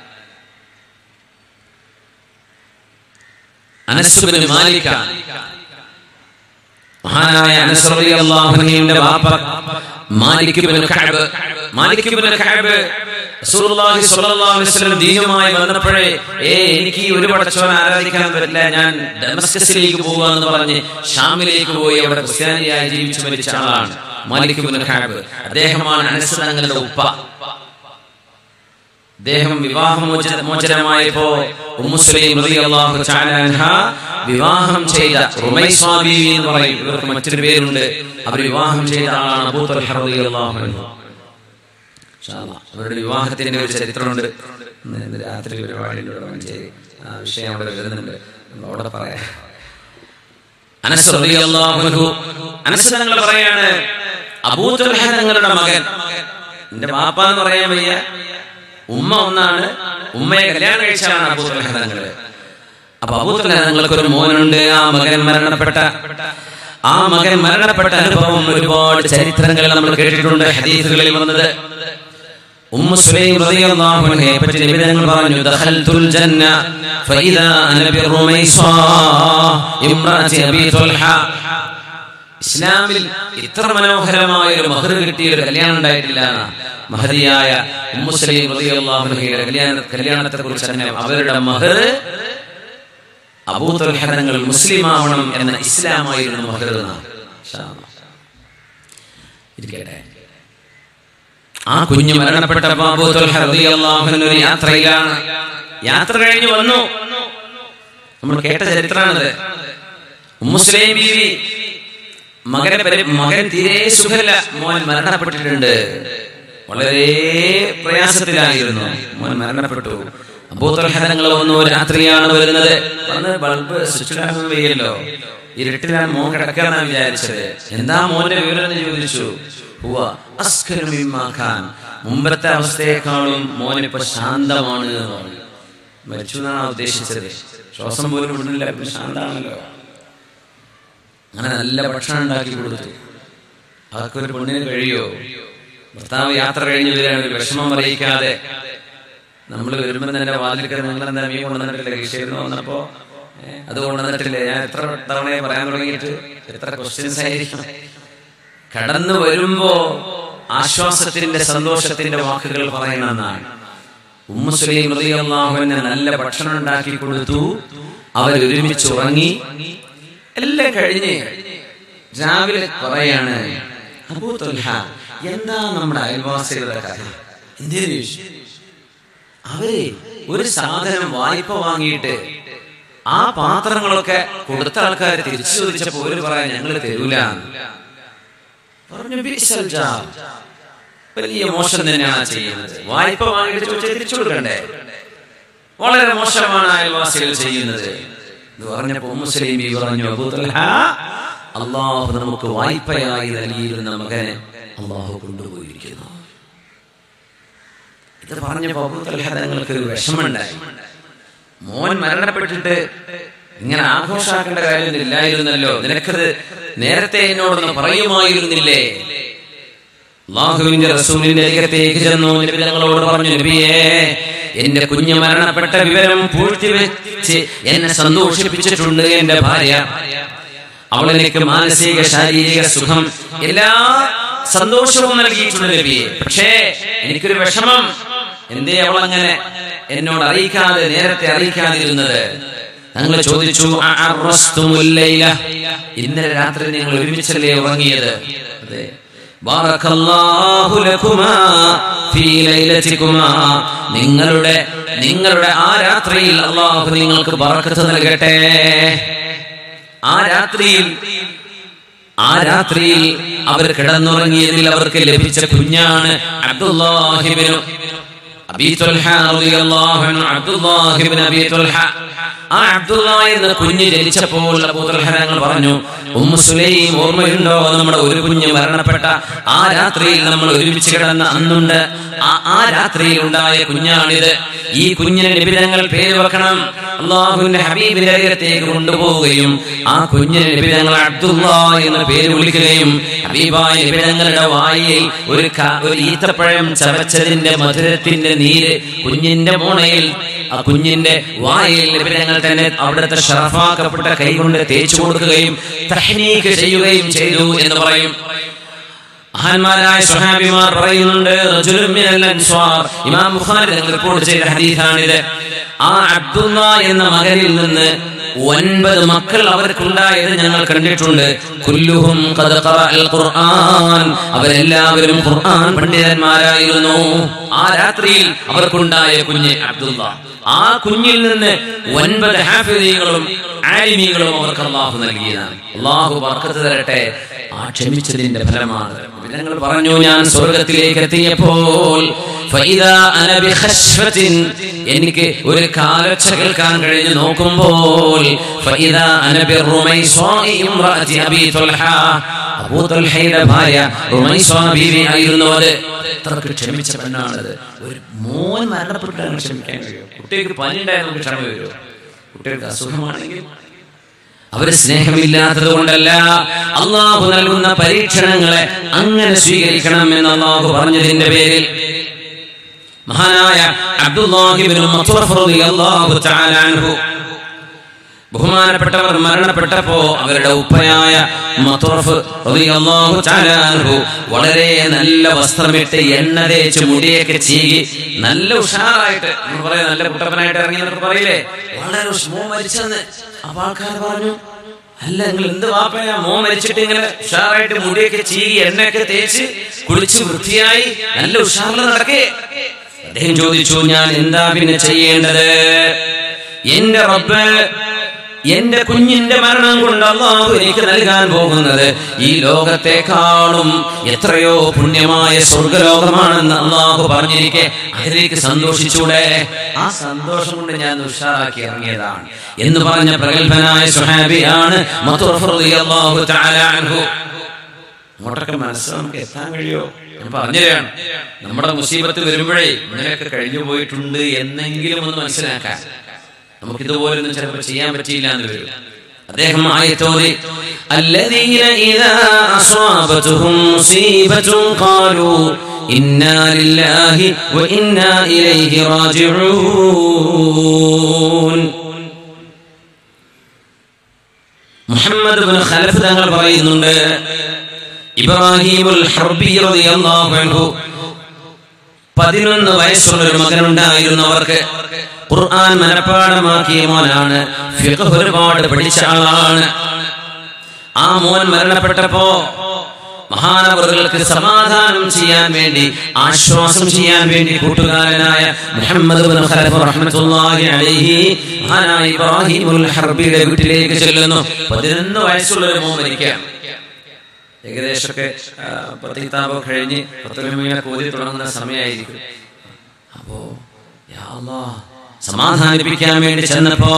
അനസ് ബിൻ മാലിക മഹാനായ അനസ് റളിയല്ലാഹു അൻഹുവിന്റെ വാപ്പ മാലിക് ഇബ്നു കഅബ് മാലിക് ഇബ്നു കഅബ് റസൂലുള്ളാഹി സ്വല്ലല്ലാഹു അലൈഹി വസല്ലം ദീനുമായി വന്നപ്പോഴേ ഏ എനിക്ക് ഈ ഒരു പടച്ചവനെ ആരാധിക്കാൻ പറ്റില്ല ഞാൻ ഡമസ്കസിലേക്ക് പോവാന്ന് പറഞ്ഞ് ഷാമിലേക്ക് പോയി അവിടെ ക്രിസ്ത്യാനിയായി ജീവിച്ചു മരിച്ച ആളാണ് മാലിക് ഇബ്നു കഅബ് അദ്ദേഹമാണ് അനസ് തങ്ങളുടെ ഉപ്പ അദ്ദേഹം വിവാഹമോചന മോചനമായപ്പോ ഉമ്മുസ്ലീം റളിയല്ലാഹു തആല അൻഹ വിവാഹം ചെയ്ത റുമൈസ ബീവി എന്ന് പറയും ഇവർക്ക് മറ്റൊരു പേരുണ്ട് അവർ വിവാഹം ചെയ്ത ആളാണ് അബൂ തൽഹ റളിയല്ലാഹു അൻഹു ഇൻഷാ അല്ലാഹ്. അവരുടെ വിവാഹത്തിന്റെ ഒരു ചരിത്രമുണ്ട് ഇന്ന് ഇന്ന് രാത്രി ഒരു പരിപാടിയുണ്ട് ഇവിടെ മഞ്ചേരി ആ വിഷയം അവിടെ വരുന്നുണ്ട് നമ്മൾ അവിടെ പറയാം അനസ് റളിയല്ലാഹു അൻഹു അനസ് തങ്ങൾ പറയാണ് അബൂ തൽഹ തങ്ങളുടെ മകൻ എന്റെ വാപ്പ എന്ന് പറയാൻ വയ്യ ഉമ്മ ഒന്നാണ് ഉമ്മയെ കല്യാണം കഴിച്ചാണ് അബൂത്തലഹ തങ്ങള് അപ്പൊ അബൂത്തലഹ തങ്ങൾക്ക് ഒരു മോനുണ്ട് ആ മകൻ മരണപ്പെട്ട ആ മകൻ മരണപ്പെട്ട അനുഭവം ഒരുപാട് ചരിത്രങ്ങളിൽ നമ്മൾ കേട്ടിട്ടുണ്ട് ഹദീസുകളിൽ വന്നത് ഉമ്മു സുലൈം റളിയല്ലാഹു അൻഹയെ പറ്റി നിബിധങ്ങൾ പറഞ്ഞു ദഖൽതുൽ ജന്ന ഫഇദാ അന ബിറുമൈസാ ഇംറഅതി അബീ തുൽഹ ഇസ്ലാമിൽ ഇത്ര മനോഹരമായ ഒരു മഹർ കിട്ടിയ ഒരു കല്യാണം ഉണ്ടായിട്ടില്ല എന്നാ. മഹതിയായ ഉമ്മു സുലൈം റളിയല്ലാഹു അൻഹയുടെ കല്യാണ കല്യാണത്തെ കുറിച്ച് തന്നെ അവരുടെ മഹർ അബൂതുൽഹ തങ്ങൾ മുസ്ലിം ആവണം എന്ന ഇസ്ലാമായിരുന്നു മഹർ എന്നാണ് ഇൻഷാ അല്ലാഹ്. ഇരിക്കട്ടെ ആ കുഞ്ഞ് മരണപ്പെട്ടപ്പോൾ അബൂതുൽഹ റളിയല്ലാഹു അൻഹു ഒരു യാത്രയിലാണ് യാത്ര കഴിഞ്ഞു വന്നു നമ്മൾ കേട്ട ചരിത്രമാണിത് മുസ്ലിം ബീവി മകനെ പരി- മകൻ തീരെ സുഖമില്ല മോൻ മരണപ്പെട്ടിട്ടുണ്ട് വളരെ പ്രയാസത്തിലായിരുന്നു മോൻ മരണപ്പെട്ടു അബൂതുൽഹദങ്ങൾ വന്നു രാത്രിയാണ് വരുന്നത് വന്ന് ബൾബ് സ്വിച്ച് ഇടാൻ വയ്യല്ലോ ഇരുട്ടിലാണ് മോൻ കിടക്കാന്നാണ് വിചാരിച്ചത് എന്താ മോന്റെ വിവരം എന്ന് ചോദിച്ചു ഹുവ അസ്കരു മിമ്മാ ഖാൻ. മുമ്പത്തെ അവസ്ഥയെക്കാളും മോൻ ഇപ്പൊ ശാന്തമാണ് എന്ന് പറഞ്ഞു മരിച്ചു എന്നാണ് ഉദ്ദേശിച്ചത് ശ്വാസം പോലും വിടുന്നില്ല ഇപ്പൊ ശാന്താണല്ലോ അങ്ങനെ നല്ല ഭക്ഷണം ഉണ്ടാക്കി കൊടുത്തു അതൊക്കെ ഒരു പെണ്ണിന് കഴിയോ ഭർത്താവ് യാത്ര കഴിഞ്ഞ് വരികയാണ് ഒരു വിഷമം അറിയിക്കാതെ നമ്മൾ വരുമ്പോൾ തന്നെ വാതിൽക്ക് നിങ്ങൾ എന്താ മീൻ കൊണ്ടുവന്നിട്ടില്ല കൃഷിയിൽ വന്നപ്പോ ഏ, അത് കൊണ്ടുവന്നിട്ടില്ല ഞാൻ എത്ര തവണ പറയാൻ തുടങ്ങിയിട്ട് എത്ര ക്വസ്റ്റ്യൻസ് ആയിരിക്കും കടന്നു വരുമ്പോ ആശ്വാസത്തിന്റെ സന്തോഷത്തിന്റെ വാക്കുകൾ പറയണമെന്നാണ് ഉമ്മുസ്ലീം റളിയല്ലാഹുവിന് നല്ല ഭക്ഷണം ഉണ്ടാക്കി കൊടുത്തു അവർ ഒരുമിച്ച് ഉറങ്ങി എല്ലാം കഴിഞ്ഞ് രാവിലെ പറയാണ് അബൂ തുൽഹ എന്താ നമ്മുടെ അയൽവാസികളുടെ കഥ എന്തിനു ചോദിച്ചു അവര് ഒരു സാധനം വായ്പ വാങ്ങിയിട്ട് ആ പാത്രങ്ങളൊക്കെ കൊടുത്ത ആൾക്കാർ തിരിച്ചു ചോദിച്ചപ്പോ ഒരു പറയാൻ ഞങ്ങൾ തരൂല പറഞ്ഞു "ബിഅ്സൽ ജാർ." വലിയ മോശം തന്നെയാണ് ചെയ്യുന്നത് വായ്പ വാങ്ങിയിട്ട് ചോദിച്ചാൽ തിരിച്ചു കൊടുക്കണ്ടേ വളരെ മോശമാണ് അയൽവാസികൾ ചെയ്യുന്നത് എന്ന് പറഞ്ഞപ്പോ മുസ്ലിം ബി പറഞ്ഞു "അബൂ തൽഹ, അള്ളാഹു നമുക്ക് വായ്പയായി നൽകിയിരുന്ന മകനെ അള്ളാഹു കൊണ്ടുപോയിരിക്കുന്നു ഇത് പറഞ്ഞപ്പോ അബൂ തൽഹ തങ്ങൾക്ക് ഒരു വിഷമുണ്ടായി മോൻ മരണപ്പെട്ടിട്ട് ഇങ്ങനെ ആഘോഷാക്കേണ്ട കാര്യമൊന്നുമില്ലായിരുന്നല്ലോ നിനക്കത് നേരത്തെ എന്നോടൊന്ന് പറയുമായിരുന്നില്ലേ അള്ളാഹുവിന്റെ റസൂലിന്റെ അരികത്തേക്ക് ചെന്നു നബി ഞങ്ങളോട് പറഞ്ഞു നബിയേ എന്റെ കുഞ്ഞ് മരണപ്പെട്ട വിവരം പൂഴ്ത്തിവെച്ച് എന്നെ സന്തോഷിപ്പിച്ചിട്ടുണ്ട് എന്റെ ഭാര്യ അവൾ എനിക്ക് മാനസിക ശാരീരിക സുഖം എല്ലാ സന്തോഷവും നൽകിയിട്ടുണ്ട് നബിയെ പക്ഷേ എനിക്കൊരു വിഷമം എന്തേ അവൾ അങ്ങനെ എന്നോട് അറിയിക്കാതെ നേരത്തെ അറിയിക്കാതിരുന്നത് ഞങ്ങൾ ചോദിച്ചു "അഅറസ്തുമുൽ ലൈല?" ഇന്നലെ രാത്രി നിങ്ങൾ ഒരുമിച്ചല്ലേ ഉറങ്ങിയത് അതെ ബാറക്കല്ലാഹു ലക്കുമാ ഫീ ലൈലതികുമാ നിങ്ങളുടെ നിങ്ങളുടെ ആ രാത്രിയിൽ അള്ളാഹു നിങ്ങൾക്ക് ബറക്കത്ത് നൽകട്ടെ ആ രാത്രിയിൽ ആ രാത്രിയിൽ അവർ കിടന്നുറങ്ങിയതിൽ അവർക്ക് ലഭിച്ച കുഞ്ഞാണ് അബ്ദുല്ലാഹിബിനു അബീ തുൽഹ റളിയല്ലാഹു അൻഹു അബ്ദുല്ലാഹിബ്നു അബീ തുൽഹ ആ അബ്ദുള്ള എന്ന കുഞ്ഞ് ജനിച്ചപ്പോൾ അബൂ തുൽഹ ഞങ്ങൾ പറഞ്ഞു ഉമ്മു സുലൈം ഓർമ്മയുണ്ടോ നമ്മുടെ ഒരു കുഞ്ഞ് മരണപ്പെട്ട ആ രാത്രിയിൽ നമ്മൾ ഒരുമിച്ച് കിടന്ന അന്നുണ്ട് ആ ആ രാത്രിയിൽ ഉണ്ടായ കുഞ്ഞാണിത് ഈ കുഞ്ഞിന് നിബിധങ്ങൾ പേര് വെക്കണം അള്ളാഹുവിന്റെ ഹബീബിന്റെ അരികത്തേക്ക് കൊണ്ടുപോവുകയും ആ കുഞ്ഞിന് നിബിധങ്ങൾ അബ്ദുള്ള എന്ന് പേര് വിളിക്കുകയും ഹബീബായ നിബിധങ്ങളുടെ വായിൽ ഒരു ക- ഒരു ഈത്തപ്പഴം ചവച്ചതിന്റെ മധുരത്തിന്റെ നീര് കുഞ്ഞിന്റെ മോണയിൽ ആ കുഞ്ഞിന്റെ വായിൽ നിബിധങ്ങൾ തന്നെ അവിടുത്തെ ഷറഫാക്കപ്പെട്ട കൈകൊണ്ട് തേച്ചു കൊടുക്കുകയും തഹ്നീക്ക് ചെയ്യുകയും ചെയ്തു എന്ന് പറയും മഹാന്മാരായ സ്വഹാബിമാർ പറയുന്നുണ്ട് റജുലുൻ മിനൽ അൻസ്വാർ ഇമാം ബുഖാരി തങ്ങൾ റിപ്പോർട്ട് ചെയ്ത ഹദീസാണിത് ആ അബ്ദുള്ള എന്ന മകനിൽ നിന്ന് ഒൻപത് മക്കൾ അവർക്കുണ്ടായത് ഞങ്ങൾ കണ്ടിട്ടുണ്ട് കുല്ലുഹും ഖദ ഖറഅൽ ഖുർആൻ അവരെല്ലാവരും ഖുർആൻ പണ്ഡിതന്മാരായിരുന്നു ആ രാത്രിയിൽ അവർക്കുണ്ടായ കുഞ്ഞ് അബ്ദുള്ള ആ കുഞ്ഞിൽ നിന്ന് ഒൻപത് ഹാഫിദീകളും ആലിമീകളും അവർക്ക് അള്ളാഹു നൽകിയതാണ് അള്ളാഹു ബർക്കത്ത് തരട്ടെ ആ ക്ഷമിച്ചതിന്റെ ഫലമാണ് ഞങ്ങൾ പറഞ്ഞു ഞാൻ സ്വർഗത്തിലേക്ക് എത്തിയപ്പോൾ ഫൈദാ അന ബിഖശ്വത്തിൻ എനിക്ക് ഒരു കാലൊച്ച കേൾക്കാൻ കഴിഞ്ഞു നോക്കുമ്പോൾ ഫൈദാ അന ബിറുമൈസ്വാഇ ഇംറഅതി അബീ തുൽഹ അബൂ തുൽഹയുടെ ഭാര്യ റുമൈസ്വാ ബീവി ആയിരുന്നു അത് അത്രക്ക് ക്ഷമിച്ച പെണ്ണാണത് ഒരു മോൻ മരണപ്പെട്ടാണ് ക്ഷമിക്കാൻ കഴിയും കുട്ടികൾക്ക് പനി ഉണ്ടായാൽ നമുക്ക് ക്ഷമ വരുമോ കുട്ടികൾക്ക് അസുഖമാണെങ്കിൽ അവര് സ്നേഹമില്ലാത്തത് കൊണ്ടല്ല അള്ളാഹു നൽകുന്ന പരീക്ഷണങ്ങളെ അങ്ങനെ സ്വീകരിക്കണം എന്ന് അള്ളാഹു പറഞ്ഞതിന്റെ പേരിൽ മഹാനായ അബ്ദുല്ലാഹിബ്നു മത്വഫ് റളിയല്ലാഹു തആല അൻഹു ബഹുമാനപ്പെട്ടവർ മരണപ്പെട്ടപ്പോ അവരുടെ ഉപ്പയായ മത്വഫ് റളിയല്ലാഹു തആല അൻഹു വളരെ നല്ല വസ്ത്രമിട്ട് എണ്ണ തേച്ച് മുടിയൊക്കെ ചീകി നല്ല ഉഷാറായിട്ട് നമ്മൾ പറയാം നല്ല കുട്ടപ്പനായിട്ട് ഇറങ്ങി എന്നൊക്കെ പറയില്ലേ വളരെ ഉഷ്- മോൻ മരിച്ചെന്ന് അപ്പൊ ആൾക്കാർ പറഞ്ഞു അല്ല നിങ്ങൾ എന്ത് വാപ്പയാ മോ മരിച്ചിട്ട് ഇങ്ങനെ ഉഷാറായിട്ട് മുടിയൊക്കെ ചീകി എണ്ണയൊക്കെ തേച്ച് കുളിച്ച് വൃത്തിയായി നല്ല ഉഷാറിൽ നടക്കേ അദ്ദേഹം ചോദിച്ചു ഞാൻ എന്താ പിന്നെ ചെയ്യേണ്ടത് എന്റെ റബ്ബ് എന്റെ കുഞ്ഞിന്റെ മരണം കൊണ്ട് അള്ളാഹു എനിക്ക് നൽകാൻ പോകുന്നത് ഈ ലോകത്തെക്കാളും എത്രയോ പുണ്യമായ സ്വർഗലോകമാണെന്ന് അള്ളാഹു പറഞ്ഞിരിക്കെ അതിലേക്ക് സന്തോഷിച്ചൂടെ ആ സന്തോഷം കൊണ്ട് ഞാൻ ഉഷാറാക്കി ഇറങ്ങിയതാണ് എന്ന് പറഞ്ഞ പ്രഗത്ഭനായ സുഹാബിയാണ് മത്തുറഫ് റളിയല്ലാഹു തആല അൻഹു അങ്ങോട്ടൊക്കെ മനസ്സ് നമുക്ക് എത്താൻ കഴിയോ ഞാൻ പറഞ്ഞുതരാണ് നമ്മുടെ മുസീബത്ത് വരുമ്പോഴേ ഇങ്ങനെയൊക്കെ കഴിഞ്ഞു പോയിട്ടുണ്ട് എന്നെങ്കിലും ഒന്ന് മനസ്സിലാക്കാൻ നമുക്ക് ഇതുപോലൊന്നും ചിലപ്പോൾ ചെയ്യാൻ പറ്റിയില്ല എന്ന് വരും അദ്ദേഹം ആയത്തോതി الذين إذا أصابتهم مصيبة قالوا إنا لله وإنا إليه راجعون മുഹമ്മദ് ബിൻ ഖലഫ് തങ്ങൾ പറയുന്നുണ്ട് ഇബ്രാഹിമുൽ ഹർബി റളിയല്ലാഹു അൻഹു പതിനൊന്ന് വയസ്സുള്ള ഒരു മകനുണ്ടായിരുന്നു അവർക്ക് ഖുർആൻ മനഃപ്പാടമാക്കിയ മോനാണ് ഫിഖ് ഒരുപാട് പഠിച്ച ആളാണ് ആ മോൻ മരണപ്പെട്ടപ്പോ മഹാനവറുകൾക്ക് സമാധാനം ചെയ്യാൻ വേണ്ടി ആശ്വാസം ചെയ്യാൻ വേണ്ടി കൂട്ടുകാരനായ മുഹമ്മദ് ബിൻ ഖലഫ് റഹ്മത്തുള്ളാഹി അലൈഹി മഹാനായ ഇബ്രാഹിമുൽ ഹർബിയുടെ വീട്ടിലേക്ക് ചെല്ലുന്നു പതിനൊന്ന് വയസ്സുള്ള ഒരു മോൻ മരിക്കുകയാണ് ഏകദേശമൊക്കെ പ്രതിതാപം കഴിഞ്ഞ് പത്തൊരുമയെ കോതി തുടങ്ങുന്ന സമയമായിരിക്കും അപ്പോ യാ അല്ലാഹ്, സമാധാനിപ്പിക്കാൻ വേണ്ടി ചെന്നപ്പോ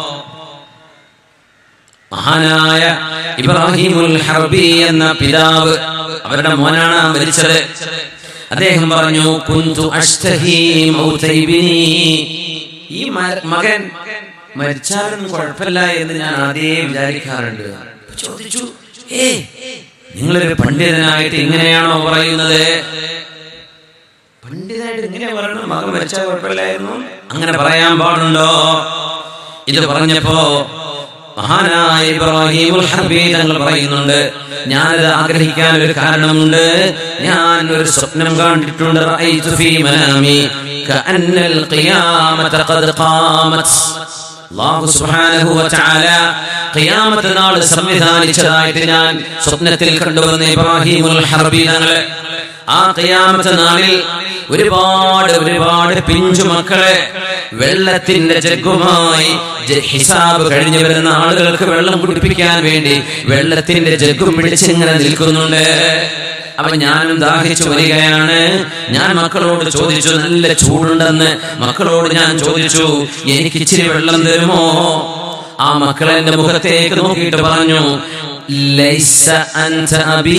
മഹാനായ ഇബ്രാഹിമുൽ ഹർബി എന്ന പിതാവ് അവരുടെ മോനാണ് ആ മരിച്ചത് അദ്ദേഹം പറഞ്ഞു കുന്തു അഷ്തഹി മൗത ഇബ്നി." ഈ മ- മകൻ മരിച്ചാലൊന്നും കുഴപ്പമില്ല എന്ന് ഞാൻ ആദ്യമേ വിചാരിക്കാറുണ്ട് അപ്പൊ ചോദിച്ചു ഏ നിങ്ങളൊരു പണ്ഡിതനായിട്ട് ഇങ്ങനെയാണോ പറയുന്നത് പണ്ഡിതനായിട്ട് ഇങ്ങനെ പറയണം മകൻ മരിച്ചാൽ കുഴപ്പമില്ലായിരുന്നു അങ്ങനെ പറയാൻ പാടുണ്ടോ ഇത് പറഞ്ഞപ്പോ മഹാനായ ഇബ്രാഹിമുൽ ഹർബി തങ്ങൾ പറയുന്നുണ്ട് ഞാനത് ആഗ്രഹിക്കാൻ ഒരു കാരണമുണ്ട് ഞാൻ ഒരു സ്വപ്നം കണ്ടിട്ടുണ്ട് റഅയ്തു ഫീ മനാമി കഅന്നൽ ഖിയാമത ഖദ് ഖാമത് അല്ലാഹു സുബ്ഹാനഹു വ തആല ഖിയാമത്ത് നാൾ സംവിധാനിച്ചതായിട്ട് ഞാൻ സ്വപ്നത്തിൽ കണ്ടുവന്ന ഇബ്രാഹിമുൽ ഹർബി തങ്ങളെ ആ ഖിയാമത്ത് നാളിൽ ഒരുപാട് ഒരുപാട് പിഞ്ചു മക്കളെ വെള്ളത്തിന്റെ ജഗ്ഗുമായി ജ- ഹിസാബ് കഴിഞ്ഞു വരുന്ന ആളുകൾക്ക് വെള്ളം കുടിപ്പിക്കാൻ വേണ്ടി വെള്ളത്തിന്റെ ജഗ്ഗും പിടിച്ചിങ്ങനെ നിൽക്കുന്നുണ്ട് അപ്പൊ ഞാനും ദാഹിച്ചു വരികയാണ് ഞാൻ മക്കളോട് ചോദിച്ചു നല്ല ചൂടുണ്ടെന്ന് മക്കളോട് ഞാൻ ചോദിച്ചു എനിക്ക് ഇച്ചിരി വെള്ളം തരുമോ ആ മക്കൾ എന്റെ മുഖത്തേക്ക് നോക്കിയിട്ട് പറഞ്ഞു "ലൈസ അൻത അബീ."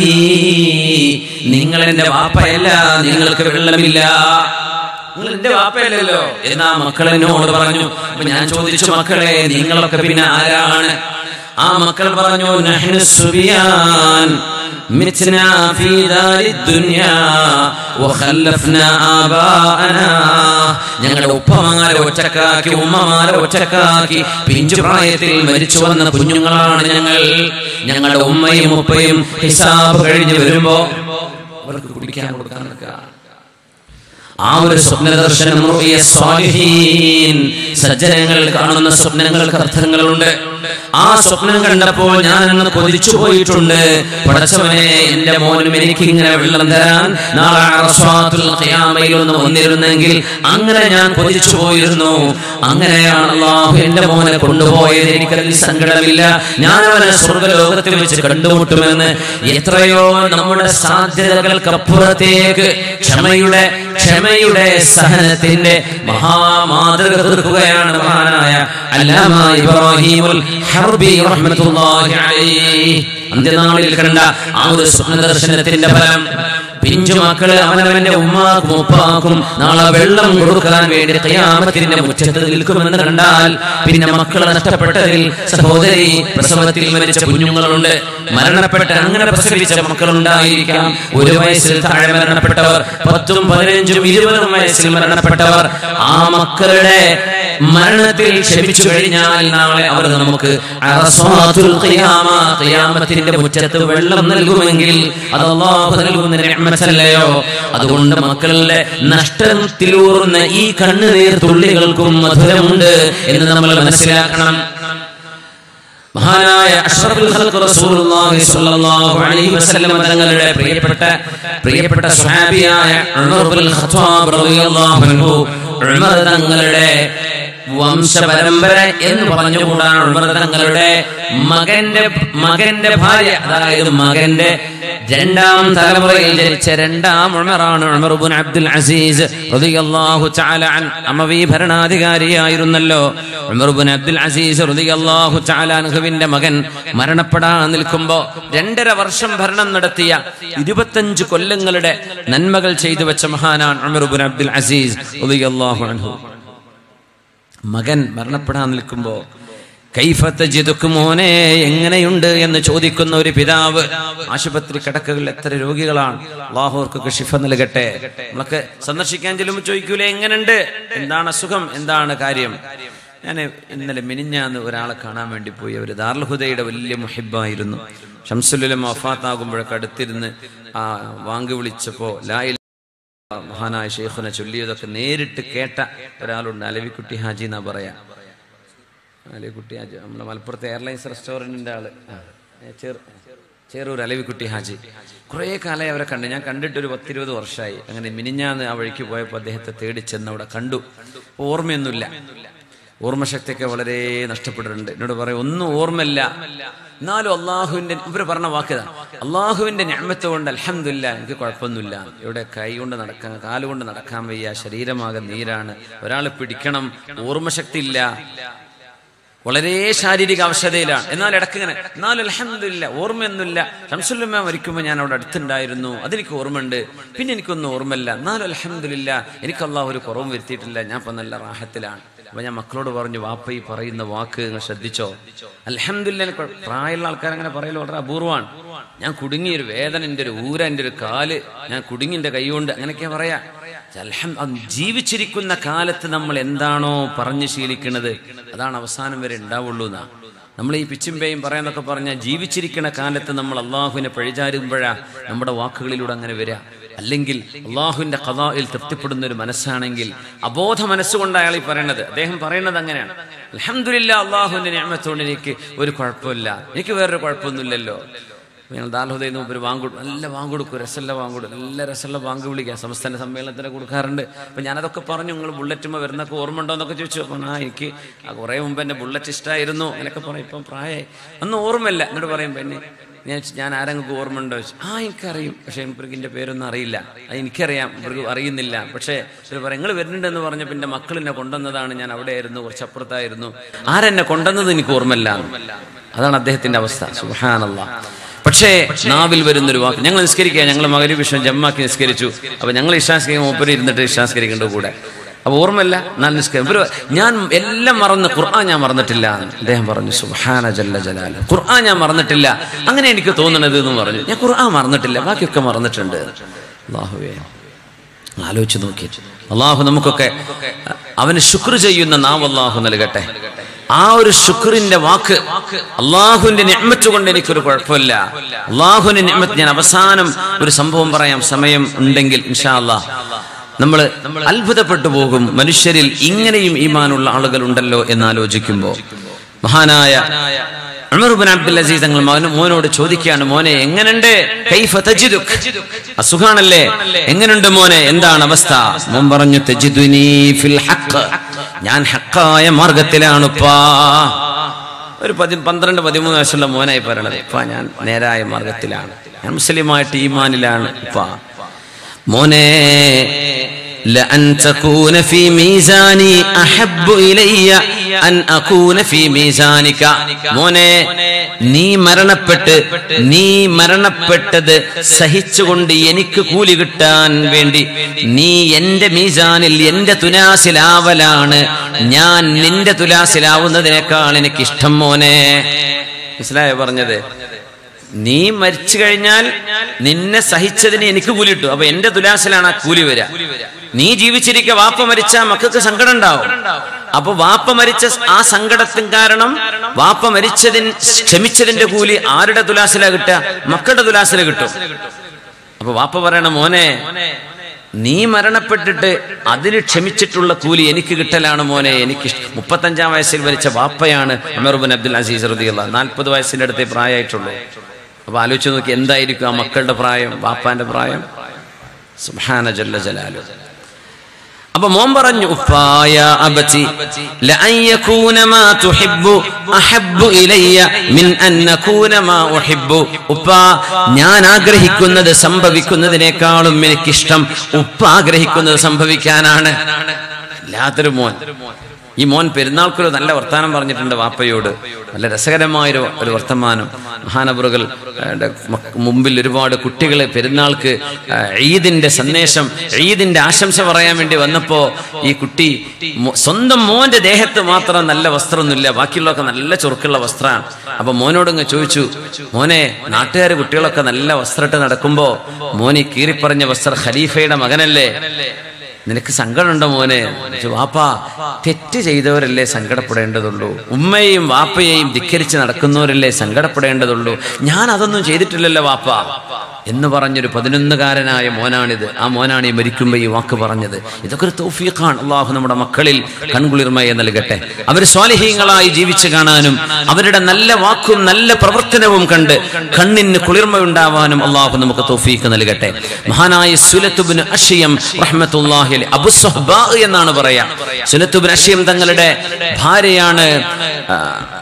നിങ്ങൾ എന്റെ വാപ്പയല്ല നിങ്ങൾക്ക് വെള്ളമില്ല നിങ്ങൾ എന്റെ വാപ്പയല്ലല്ലോ എന്നാ മക്കൾ എന്നോട് പറഞ്ഞു അപ്പൊ ഞാൻ ചോദിച്ചു മക്കളെ നിങ്ങളൊക്കെ പിന്നെ ആരാണ് ആ മക്കൾ പറഞ്ഞു "നഹ്നു സുബിയാൻ متنا في دار الدنيا وخلفنا آباءنا ഞങ്ങളുടെ ഉപ്പമാരെ ഒറ്റക്കാക്കി ഉമ്മമാരെ ഒറ്റക്കാക്കി പിഞ്ചു പ്രായത്തിൽ മരിച്ചു വന്ന കുഞ്ഞുങ്ങളാണ് ഞങ്ങൾ ഞങ്ങളുടെ ഉമ്മയും ഉപ്പയും ഹിസാബ് കഴിഞ്ഞ് വരുമ്പോ അവർക്ക് കുടിക്കാൻ കൊടുക്കാൻ നിൽക്കുകയാണ് ആ ഒരു സ്വപ്ന ദർശനം റുഅയ സ്വാലിഹീൻ സജ്ജനങ്ങൾ കാണുന്ന സ്വപ്നങ്ങൾക്ക് അർത്ഥങ്ങളുണ്ട് ആ സ്വപ്നം കണ്ടപ്പോൾ ഞാൻ അന്ന് കൊതിച്ചു പോയിട്ടുണ്ട് പടച്ചവനെ എന്റെ മോനും എനിക്ക് ഇങ്ങനെ വെള്ളം തരാൻ നാളെ അറസ്വാത്തുൽ ഖിയാമയിൽ ഒന്ന് വന്നിരുന്നെങ്കിൽ അങ്ങനെ ഞാൻ കൊതിച്ചു പോയിരുന്നു അങ്ങനെയാണ് അള്ളാഹു എന്റെ മോനെ കൊണ്ടുപോയത് എനിക്കതിൽ സങ്കടമില്ല ഞാൻ അവനെ സ്വർഗലോകത്തിൽ വെച്ച് കണ്ടുമുട്ടുമെന്ന് എത്രയോ നമ്മുടെ സാധ്യതകൾക്കപ്പുറത്തേക്ക് ക്ഷമയുടെ ക്ഷമയുടെ സഹനത്തിന്റെ മഹാമാതൃക തീർക്കുകയാണ് മഹാനായ അല്ലാമ ഇബ്രാഹിമുൽ ഹർബി റഹ്മത്തുള്ളാഹി അലൈഹി അന്ത്യനാളിൽ കണ്ട ആ ഒരു സ്വപ്ന ദർശനത്തിന്റെ ഫലം പിഞ്ചു മക്കള് അവനവന്റെ ഉമ്മാക്കും ഉപ്പാക്കും നാളെ വെള്ളം കൊടുക്കാൻ വേണ്ടി ഖിയാമത്തിന്റെ മുറ്റത്ത് നിൽക്കുമെന്ന് കണ്ടാൽ പിന്നെ മക്കളെ നഷ്ടപ്പെട്ടതിൽ സഹോദരി പ്രസവത്തിൽ മരിച്ച കുഞ്ഞുങ്ങളുണ്ട് മരണപ്പെട്ട അങ്ങനെ പ്രസവിച്ച മക്കളുണ്ടായിരിക്കാം ഒരു വയസ്സിൽ താഴെ മരണപ്പെട്ടവർ പത്തും പതിനഞ്ചും ഇരുപതും വയസ്സിൽ മരണപ്പെട്ടവർ ആ മക്കളുടെ മരണത്തിൽ ക്ഷമിച്ചു കഴിഞ്ഞാൽ നാളെ അവർ നമുക്ക് അറസ്വാത്തുൽ ഖിയാമ, ഖിയാമത്തിന്റെ മുറ്റത്ത് വെള്ളം നൽകുമെങ്കിൽ അത് അല്ലാഹു നൽകുന്ന നിഅമത്തല്ലയോ അതുകൊണ്ട് മക്കളുടെ നഷ്ടത്തിലൂറുന്ന ഈ കണ്ണുനീർ തുള്ളികൾക്കും മധുരമുണ്ട് എന്ന് നമ്മൾ മനസ്സിലാക്കണം മഹാനായ അഷ്റഫുൽ ഖൽഖ് റസൂലുള്ളാഹി സ്വല്ലല്ലാഹു അലൈഹി വസല്ലം തങ്ങളുടെ പ്രിയപ്പെട്ട പ്രിയപ്പെട്ട സ്വഹാബിയായ ഉമർ ബിൻ ഖത്താബ് റളിയല്ലാഹു അൻഹു ഉമർ തങ്ങളുടെ വംശപരമ്പര എന്ന് പറഞ്ഞുകൂടാണ് ഉമർ തങ്ങളുടെ മകന്റെ മകന്റെ ഭാര്യ അതായത് മകന്റെ രണ്ടാം തലമുറയിൽ ജനിച്ച രണ്ടാം ഉമറാണ് ഉമർ ഇബ്നു അബ്ദുൽ അസീസ് റളിയല്ലാഹു തആല അൻ അമവി ഭരണാധികാരിയായിരുന്നല്ലോ ഉമർ ഇബ്നു അബ്ദുൽ അസീസ് റളിയല്ലാഹു തആല അൻഹുവിന്റെ മകൻ മരണപ്പെടാൻ നിൽക്കുമ്പോൾ രണ്ടര വർഷം ഭരണം നടത്തിയ ഇരുപത്തഞ്ച് കൊല്ലങ്ങളുടെ നന്മകൾ ചെയ്തു വെച്ച മഹാനാണ് ഉമർ ഇബ്നു അബ്ദുൽ അസീസ് റളിയല്ലാഹു അൻഹു മകൻ മരണപ്പെടാൻ നിൽക്കുമ്പോ കൈഫത്തജിതുക്ക് മോനെ എങ്ങനെയുണ്ട് എന്ന് ചോദിക്കുന്ന ഒരു പിതാവ് ആശുപത്രി കിടക്കകളിൽ എത്ര രോഗികളാണ് അള്ളാഹുവർക്കൊക്കെ ഷിഫ നൽകട്ടെ നമ്മളൊക്കെ സന്ദർശിക്കാൻ ചെല്ലുമ്പോൾ ചോദിക്കൂലേ എങ്ങനെയുണ്ട് എന്താണ് അസുഖം എന്താണ് കാര്യം ഞാൻ ഇന്നലെ മിനിഞ്ഞാന്ന് ഒരാളെ കാണാൻ വേണ്ടി പോയി അവർ ദാർൽഹുദയുടെ വലിയ മുഹിബായിരുന്നു ഷംസുല്ലുലം വഫാത്താകുമ്പോഴൊക്കെ അടുത്തിരുന്ന് ആ വാങ്ക് വിളിച്ചപ്പോ ലായിൽ മഹാനായ ഷെയ്ഖുനെ ചൊല്ലിയതൊക്കെ നേരിട്ട് കേട്ട ഒരാളുണ്ട് അലവിക്കുട്ടി ഹാജി എന്നാ പറയാ അലവിക്കുട്ടി ഹാജി നമ്മുടെ മലപ്പുറത്തെ എയർലൈൻസ് റെസ്റ്റോറൻറ്റിൻ്റെ ആള് ആ, ചെറു ചെറൂർ അലവിക്കുട്ടി ഹാജി കുറേ കാലമായി അവരെ കണ്ടു ഞാൻ കണ്ടിട്ട് ഒരു പത്തിരുപത് വർഷമായി അങ്ങനെ മിനിഞ്ഞാന്ന് ആ വഴിക്ക് പോയപ്പോൾ അദ്ദേഹത്തെ തേടി ചെന്ന് അവിടെ കണ്ടു ഓർമ്മയൊന്നുമില്ല ഓർമ്മശക്തിയൊക്കെ വളരെ നഷ്ടപ്പെട്ടിട്ടുണ്ട് എന്നോട് പറയും ഒന്നും ഓർമ്മയില്ല എന്നാലും അള്ളാഹുവിന്റെ ഇവര് പറഞ്ഞ വാക്കിതാ അള്ളാഹുവിന്റെ ഞാമത്ത് കൊണ്ട് അലഹമില്ല എനിക്ക് കുഴപ്പമൊന്നുമില്ല ഇവിടെ കൈ കൊണ്ട് നടക്കാൻ കാലുകൊണ്ട് നടക്കാൻ വയ്യ ശരീരമാകെ നീരാണ് ഒരാൾ പിടിക്കണം ഓർമ്മശക്തി ഇല്ല വളരെ ശാരീരിക അവശതയിലാണ് എന്നാൽ ഇടയ്ക്ക് ഇങ്ങനെ എന്നാലും അലഹമില്ല ഓർമ്മയൊന്നുമില്ല ഷംസുല്ലമ്മ മരിക്കുമ്പോൾ ഞാൻ അവിടെ അടുത്തുണ്ടായിരുന്നു അതെനിക്ക് ഓർമ്മയുണ്ട് പിന്നെ എനിക്കൊന്നും ഓർമ്മയില്ല എന്നാലും അലഹമില്ല എനിക്ക് അള്ളാഹ് ഒരു കുറവും വരുത്തിയിട്ടില്ല ഞാൻ ഇപ്പം നല്ല റാഹത്തിലാണ് അപ്പൊ ഞാൻ മക്കളോട് പറഞ്ഞു വാപ്പ ഈ പറയുന്ന വാക്ക് നിങ്ങൾ ശ്രദ്ധിച്ചോ അലഹമില്ല എനിക്ക് പ്രായമുള്ള ആൾക്കാർ അങ്ങനെ പറയൽ വളരെ അപൂർവമാണ് ഞാൻ കുടുങ്ങിയ ഒരു വേദന എൻ്റെ ഒരു ഊര എൻ്റെ ഒരു കാല് ഞാൻ കുടുങ്ങി എൻ്റെ കൈകൊണ്ട് അങ്ങനെയൊക്കെ പറയാ അൽഹം- അത് ജീവിച്ചിരിക്കുന്ന കാലത്ത് നമ്മൾ എന്താണോ പറഞ്ഞു ശീലിക്കുന്നത് അതാണ് അവസാനം വരെ ഉണ്ടാവുള്ളൂ എന്നാ നമ്മൾ ഈ പിച്ചുമ്പയും പറയാന്നൊക്കെ പറഞ്ഞാൽ ജീവിച്ചിരിക്കുന്ന കാലത്ത് നമ്മൾ അള്ളാഹുവിനെ പഴിചാരുമ്പോഴാ നമ്മുടെ വാക്കുകളിലൂടെ അങ്ങനെ വരിക അല്ലെങ്കിൽ അള്ളാഹുവിന്റെ കഥായിൽ തൃപ്തിപ്പെടുന്ന ഒരു മനസ്സാണെങ്കിൽ അബോധ മനസ്സുകൊണ്ട് അയാൾ ഈ പറയണത് അദ്ദേഹം പറയുന്നത് അങ്ങനെയാണ് അലഹമില്ല അള്ളാഹുവിന്റെ ഞാമത്തോണ്ട് എനിക്ക് ഒരു കുഴപ്പമില്ല എനിക്ക് വേറൊരു കുഴപ്പമൊന്നുമില്ലല്ലോ ഞങ്ങൾ ദാൽഹുദയിൽ നിന്ന് ഒരു വാങ്ങ് നല്ല വാങ്ങ് കൊടുക്കും രസമുള്ള വാങ്ങ് കൊടുക്കും നല്ല രസമുള്ള വാങ്ങ് വിളിക്കുക സംസ്ഥാന സമ്മേളനത്തിന് കൊടുക്കാറുണ്ട് അപ്പം ഞാനതൊക്കെ പറഞ്ഞു നിങ്ങൾ ബുള്ളറ്റുമ്പോൾ വരുന്നൊക്കെ ഓർമ്മ ഉണ്ടോ എന്നൊക്കെ ചോദിച്ചു അപ്പം ആ എനിക്ക് ആ കുറേ മുമ്പ് എൻ്റെ ബുള്ളറ്റ് ഇഷ്ടമായിരുന്നു അങ്ങനെയൊക്കെ പറയും ഇപ്പം പ്രായമായി അന്ന് ഓർമ്മയില്ല എന്നിട്ട് പറയും പിന്നെ ഞാൻ ചോദിച്ചു, ഞാൻ ആരെങ്കിലും ഓർമ്മ ഉണ്ടോ ചോദിച്ചു ആ എനിക്കറിയും പക്ഷേ ഇവർക്ക് പേരൊന്നും അറിയില്ല അത് എനിക്കറിയാം ഇവർക്ക് അറിയുന്നില്ല പക്ഷേ ഇവർ പറയും നിങ്ങൾ വരുന്നുണ്ടെന്ന് പറഞ്ഞ പിന്നെ മക്കൾ എന്നെ കൊണ്ടുവന്നതാണ് ഞാൻ അവിടെ ആയിരുന്നു കുറച്ച് അപ്പുറത്തായിരുന്നു ആരെന്നെ കൊണ്ടുവന്നത് എനിക്ക് ഓർമ്മയില്ല അതാണ് അദ്ദേഹത്തിന്റെ അവസ്ഥ സുഹാനല്ല പക്ഷേ നാവിൽ വരുന്നൊരു വാക്ക് ഞങ്ങൾ നിസ്കരിക്കുക ഞങ്ങൾ മകരി വിഷം ജമ്മാക്കി നിസ്കരിച്ചു അപ്പൊ ഞങ്ങൾ ഇഷാസ്കരിക്കും മൂപ്പര് ഇരുന്നിട്ട് ഇഷാസ്കരിക്കേണ്ട കൂടെ അപ്പൊ ഓർമ്മയില്ല എന്നാൽ നിസ്കരിക്കും ഇവര് ഞാൻ എല്ലാം മറന്ന് ഖുർആൻ ഞാൻ മറന്നിട്ടില്ല എന്ന് അദ്ദേഹം പറഞ്ഞു സുഹാന ജല്ല ജലാല ഖുർആൻ ഞാൻ മറന്നിട്ടില്ല അങ്ങനെ എനിക്ക് തോന്നണത് എന്ന് പറഞ്ഞു ഞാൻ ഖുർആൻ മറന്നിട്ടില്ല ബാക്കിയൊക്കെ മറന്നിട്ടുണ്ട് അള്ളാഹുവേ ആലോചിച്ച് നോക്കി അള്ളാഹു നമുക്കൊക്കെ അവന് ശുക്ർ ചെയ്യുന്ന നാം അള്ളാഹു നൽകട്ടെ ആ ഒരു ശുക്രിന്റെ വാക്ക് അള്ളാഹുവിന്റെ നിയമത്ത് കൊണ്ട് എനിക്കൊരു കുഴപ്പമില്ല അള്ളാഹുവിന്റെ നിയമത്ത് ഞാൻ അവസാനം ഒരു സംഭവം പറയാം സമയം ഉണ്ടെങ്കിൽ ഇൻഷാ അള്ളാഹ് നമ്മൾ അത്ഭുതപ്പെട്ടു പോകും മനുഷ്യരിൽ ഇങ്ങനെയും ഈമാനുള്ള ആളുകൾ ഉണ്ടല്ലോ എന്ന് ആലോചിക്കുമ്പോ മഹാനായ ഉമർ ബിൻ അബ്ദുൽ അസീസ് തങ്ങൾ മകന് മോനോട് ചോദിക്കുകയാണ് മോനെ എങ്ങനുണ്ട് കൈഫ തജിദുക് അസുഖാണല്ലേ എങ്ങനുണ്ട് മോനെ എന്താണ് അവസ്ഥ മോൻ പറഞ്ഞു തജിദുനി ഫിൽ ഹഖ് ഞാൻ ഹക്കായ മാർഗത്തിലാണ് ഉപ്പാ ഒരു പതി പന്ത്രണ്ട് പതിമൂന്ന് വയസ്സുള്ള മോനായി പറയണത് ഉപ്പാ ഞാൻ നേരായ മാർഗത്തിലാണ് ഞാൻ മുസ്ലിമായിട്ട് ഈമാനിലാണ് ഉപ്പാ മോനെ لأن تكون في ميزاني أحب إلي أن أكون في ميزانك മോനെ നീ മരണപ്പെട്ട് നീ മരണപ്പെട്ടത് സഹിച്ചുകൊണ്ട് എനിക്ക് കൂലി കിട്ടാൻ വേണ്ടി നീ എന്റെ മീസാനിൽ എന്റെ തുലാസിലാവലാണ് ഞാൻ നിന്റെ തുലാസിലാവുന്നതിനേക്കാൾ എനിക്ക് ഇഷ്ടം മോനെ മനസ്സിലായോ പറഞ്ഞത് നീ മരിച്ചു കഴിഞ്ഞാൽ നിന്നെ സഹിച്ചതിന് എനിക്ക് കൂലി കിട്ടും അപ്പൊ എന്റെ തുലാസിലാണ് ആ കൂലി വരിക നീ ജീവിച്ചിരിക്ക വാപ്പ മരിച്ച മക്കൾക്ക് സങ്കടം ഉണ്ടാവും അപ്പൊ വാപ്പ മരിച്ച ആ സങ്കടത്തിന് കാരണം വാപ്പ മരിച്ചതിന് ക്ഷമിച്ചതിന്റെ കൂലി ആരുടെ തുലാസില കിട്ടുക മക്കളുടെ തുലാസില കിട്ടും അപ്പൊ വാപ്പ പറയണ മോനെ നീ മരണപ്പെട്ടിട്ട് അതിന് ക്ഷമിച്ചിട്ടുള്ള കൂലി എനിക്ക് കിട്ടലാണ് മോനെ എനിക്ക് മുപ്പത്തഞ്ചാം വയസ്സിൽ മരിച്ച വാപ്പയാണ് അമർബുൻ അബ്ദുൽ അസീസ് റദിയുള്ള നാൽപ്പത് വയസ്സിന്റെ അടുത്തേ പ്രായമായിട്ടുള്ളൂ അപ്പൊ ആലോചിച്ച് നോക്കി എന്തായിരിക്കും ആ മക്കളുടെ പ്രായം വാപ്പാന്റെ പ്രായം സുബ്ഹാന ജല്ല ജലാലു അപ്പൊ മോൻ പറഞ്ഞു ഉപ്പായ അബതി ലഅൻ യകൂന മാ തുഹിബ്ബു അഹബ്ബു ഇലയ്യ മിൻ അൻ നകൂന മാ ഉഹിബ്ബു ഉപ്പ ഞാൻ ആഗ്രഹിക്കുന്നത് സംഭവിക്കുന്നതിനേക്കാളും എനിക്കിഷ്ടം ഉപ്പ ആഗ്രഹിക്കുന്നത് സംഭവിക്കാനാണ് വല്ലാത്തൊരു മോൻ ഈ മോൻ പെരുന്നാൾക്കൊരു നല്ല വർത്താനം പറഞ്ഞിട്ടുണ്ട് വാപ്പയോട് നല്ല രസകരമായൊരു ഒരു വർത്തമാനം മഹാനബറുകൾ മുമ്പിൽ ഒരുപാട് കുട്ടികളെ പെരുന്നാൾക്ക് ആ, ഈദിന്റെ സന്ദേശം ഈദിന്റെ ആശംസ പറയാൻ വേണ്ടി വന്നപ്പോ ഈ കുട്ടി മോ- സ്വന്തം മോന്റെ ദേഹത്ത് മാത്രം നല്ല വസ്ത്രമൊന്നുമില്ല ബാക്കിയുള്ളതൊക്കെ നല്ല ചുറുക്കുള്ള വസ്ത്രമാണ് അപ്പൊ മോനോടങ്ങ് ചോദിച്ചു മോനെ നാട്ടുകാർ കുട്ടികളൊക്കെ നല്ല വസ്ത്രമിട്ട് നടക്കുമ്പോ മോനി കീറിപ്പറഞ്ഞ വസ്ത്ര ഖലീഫയുടെ മകനല്ലേ നിനക്ക് സങ്കടമുണ്ടോ മോനെ ചോദിച്ചു, വാപ്പാ തെറ്റ് ചെയ്തവരല്ലേ സങ്കടപ്പെടേണ്ടതുള്ളൂ ഉമ്മയെയും വാപ്പയെയും ധിക്കരിച്ച് നടക്കുന്നവരല്ലേ സങ്കടപ്പെടേണ്ടതുള്ളൂ ഞാൻ അതൊന്നും ചെയ്തിട്ടില്ലല്ലോ വാപ്പ എന്ന് പറഞ്ഞൊരു പതിനൊന്നുകാരനായ മോനാണിത് ആ മോനാണ് ഈ മരിക്കുമ്പോ ഈ വാക്ക് പറഞ്ഞത് ഇതൊക്കെ ഒരു തൗഫീഖാണ് അള്ളാഹു നമ്മുടെ മക്കളിൽ കൺകുളിർമയെ നൽകട്ടെ അവർ സ്വാലിഹീങ്ങളായി ജീവിച്ചു കാണാനും അവരുടെ നല്ല വാക്കും നല്ല പ്രവർത്തനവും കണ്ട് കണ്ണിന് കുളിർമയുണ്ടാവാനും അള്ളാഹു നമുക്ക് തൗഫീഖ് നൽകട്ടെ മഹാനായ സുലത്തുബിന് അഷിയം റഹ്മത്തുല്ലാഹി അലൈഹി അബു സുഹ്ബാ എന്നാണ് പറയാ സുലത്തുബിൻ അഷിയം തങ്ങളുടെ ഭാര്യയാണ് ആ,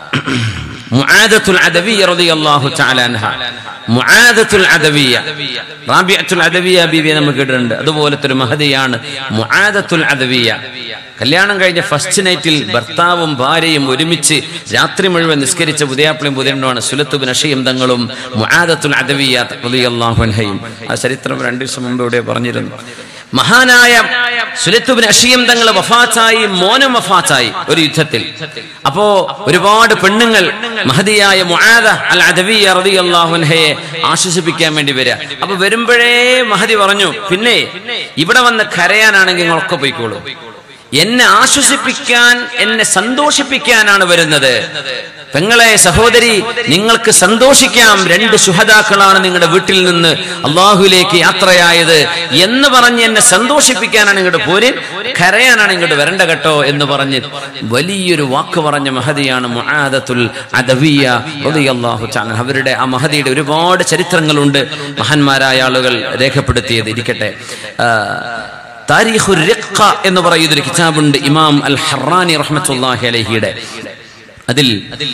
മുആദത്തുൽ അദവിയ റളിയല്ലാഹു തആല അൻഹ മുആദത്തുൽ അദവിയ റാബിഅത്തുൽ അദവിയ ബീവിയെ നമുക്ക് കേട്ടിട്ടുണ്ട് അതുപോലത്തെ ഒരു മഹദിയാണ് മുആദത്തുൽ അദവിയ കല്യാണം കഴിഞ്ഞ ഫസ്റ്റ് നൈറ്റിൽ ഭർത്താവും ഭാര്യയും ഒരുമിച്ച് രാത്രി മുഴുവൻ നിസ്കരിച്ച പുതിയാപ്പിളിയും പുതിയണ്ണുമാണ് സുലത്തുബിൻ അഷിയും തങ്ങളും മുആദത്തുൽ അദവിയ റളിയല്ലാഹു അൻഹയും ആ ചരിത്രം രണ്ടു ദിവസം മുമ്പ് ഇവിടെ പറഞ്ഞിരുന്നു മഹാനായ സുലത്തുബിൻ അഷിയം തങ്ങൾ വഫാത്തായി മോനും വഫാത്തായി ഒരു യുദ്ധത്തിൽ അപ്പോ ഒരുപാട് പെണ്ണുങ്ങൾ മഹതിയായ മുആദ അൽ അദവിയ റളിയല്ലാഹു അൻഹയെ ആശ്വസിപ്പിക്കാൻ വേണ്ടി വരിക അപ്പൊ വരുമ്പോഴേ മഹദി പറഞ്ഞു പിന്നെ ഇവിടെ വന്ന് കരയാനാണെങ്കിൽ നിങ്ങളൊക്കെ പോയിക്കോളൂ എന്നെ ആശ്വസിപ്പിക്കാൻ എന്നെ സന്തോഷിപ്പിക്കാനാണ് വരുന്നത് പെങ്ങളെ സഹോദരി നിങ്ങൾക്ക് സന്തോഷിക്കാം രണ്ട് ശുഹതാക്കളാണ് നിങ്ങളുടെ വീട്ടിൽ നിന്ന് അള്ളാഹുലേക്ക് യാത്രയായത് എന്ന് പറഞ്ഞ് എന്നെ സന്തോഷിപ്പിക്കാനാണ് ഇങ്ങോട്ട് പോര് കരയാനാണ് ഇങ്ങോട്ട് വരണ്ട കേട്ടോ എന്ന് പറഞ്ഞ് വലിയൊരു വാക്ക് പറഞ്ഞ മഹതിയാണ് മുആദത്തുൽ അദവിയ റളിയല്ലാഹു തആല അവരുടെ ആ മഹദിയുടെ ഒരുപാട് ചരിത്രങ്ങളുണ്ട് മഹാന്മാരായ ആളുകൾ രേഖപ്പെടുത്തിയത് ഇരിക്കട്ടെ ആ, താരീഖുർ റിഖ എന്ന് പറയുന്ന ഒരു കിതാബുണ്ട് ഇമാം അൽ ഹറാനി റഹ്മത്തുള്ളാഹി അലൈഹിയുടെ അതിൽ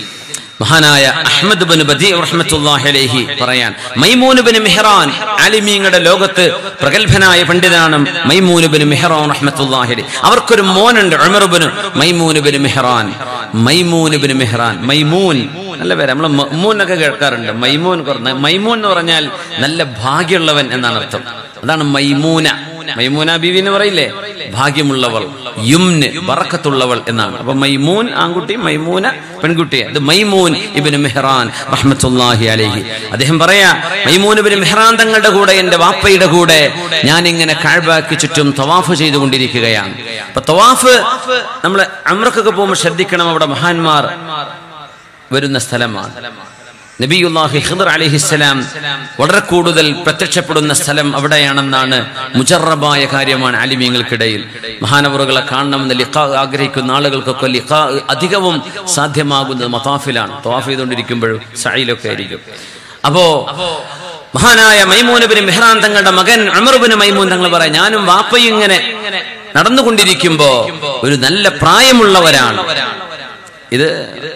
മഹാനായ അഹ്മദ് ബിൻ ബദീ റഹ്മത്തുള്ളാഹി അലൈഹി പറയാൻ മൈമൂൻ ബിൻ മിഹ്റാൻ ആലിമീങ്ങളുടെ ലോകത്ത് പ്രഗത്ഭനായ പണ്ഡിതനാണ് മൈമൂൻ ബിൻ മിഹ്റാൻ റഹ്മത്തുള്ളാഹി അലൈഹി അവർക്കൊരു മോനുണ്ട് Umar bin Maymun bin Mihran Maymun bin Mihran Maymun നല്ല പേര് നമ്മൾ മമ്മൂൻ ഒക്കെ കേൾക്കാറുണ്ട് മൈമൂൻ കുറഞ്ഞ മൈമൂൻ എന്ന് പറഞ്ഞാൽ നല്ല ഭാഗ്യമുള്ളവൻ എന്നാണ് അർത്ഥം അതാണ് മൈമൂന മൈമൂന ബീവി എന്ന് പറയില്ലേ ഭാഗ്യമുള്ളവൾ യുംന് ബറക്കത്തുള്ളവൾ എന്നാണ് അപ്പൊ മൈമൂൻ ആൺകുട്ടി മൈമൂന പെൺകുട്ടി അത് മൈമൂൻ ഇബിന് മെഹ്റാൻ റഹ്മത്തുല്ലാഹി അലൈഹി അദ്ദേഹം പറയാ മൈമൂൻ ഇബിന് മെഹ്റാൻ തങ്ങളുടെ കൂടെ എന്റെ വാപ്പയുടെ കൂടെ ഞാൻ ഇങ്ങനെ കാഴ്ബാക്ക് ചുറ്റും തവാഫ് ചെയ്തുകൊണ്ടിരിക്കുകയാണ് അപ്പൊ തവാഫ് നമ്മൾ അമ്രക്കൊക്കെ പോകുമ്പോൾ ശ്രദ്ധിക്കണം അവിടെ മഹാന്മാർ വരുന്ന സ്ഥലമാണ് നബിയുല്ലാഹി ഖിദർ അലിഹിസ്സലാം വളരെ കൂടുതൽ പ്രത്യക്ഷപ്പെടുന്ന സ്ഥലം അവിടെയാണെന്നാണ് മുജറബായ കാര്യമാണ് അലിമീങ്ങൾക്കിടയിൽ മഹാനവറുകളെ കാണണമെന്ന് ലിഖാ ആഗ്രഹിക്കുന്ന ആളുകൾക്കൊക്കെ ലിഖാ അധികവും സാധ്യമാകുന്നത് മതാഫിലാണ് തവാഫ് ചെയ്തുകൊണ്ടിരിക്കുമ്പോഴും സൈലൊക്കെ ആയിരിക്കും അപ്പോ മഹാനായ മൈമൂനബിന് മെഹ്റാൻ തങ്ങളുടെ മകൻ അമറുബിന് മൈമൂൻ തങ്ങൾ പറയാം ഞാനും വാപ്പയും ഇങ്ങനെ നടന്നുകൊണ്ടിരിക്കുമ്പോ ഒരു നല്ല പ്രായമുള്ളവരാണ് ഇത്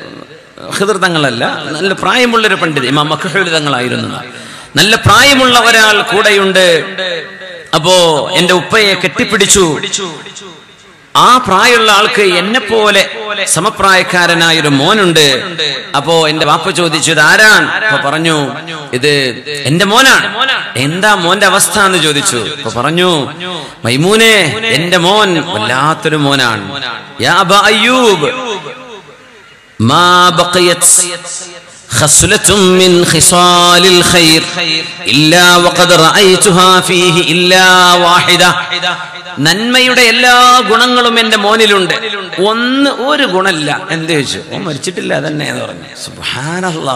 ഖിദർ തങ്ങളല്ല നല്ല പ്രായമുള്ളൊരു പണ്ഡിത് ഇമാം മഖഹുൽ തങ്ങളായിരുന്നു നല്ല പ്രായമുള്ള ഒരാൾ കൂടെയുണ്ട് അപ്പോ എന്റെ ഉപ്പയെ കെട്ടിപ്പിടിച്ചു ആ പ്രായമുള്ള ആൾക്ക് എന്നെ പോലെ സമപ്രായക്കാരനായ ഒരു മോനുണ്ട് അപ്പോ എന്റെ വാപ്പ ചോദിച്ചു ഇത് ആരാണ് അപ്പൊ പറഞ്ഞു ഇത് എന്റെ മോനാണ് എന്താ മോന്റെ അവസ്ഥ എന്ന് ചോദിച്ചു അപ്പൊ പറഞ്ഞു മൈമൂനെ എന്റെ മോൻ വല്ലാത്തൊരു മോനാണ് യാ അബ അയ്യൂബ് മാ ബഖിയത് خصلة من خصال الخير إلا وقد رأيتها فيه إلا واحدة നന്മയുടെ എല്ലാ ഗുണങ്ങളും എന്റെ മോനിലുണ്ട് ഒന്ന് ഒരു ഗുണമില്ല എന്ത് ചോദിച്ചു ഓ മരിച്ചിട്ടില്ല തന്നെ എന്ന് പറഞ്ഞു സുബ്ഹാനല്ലാ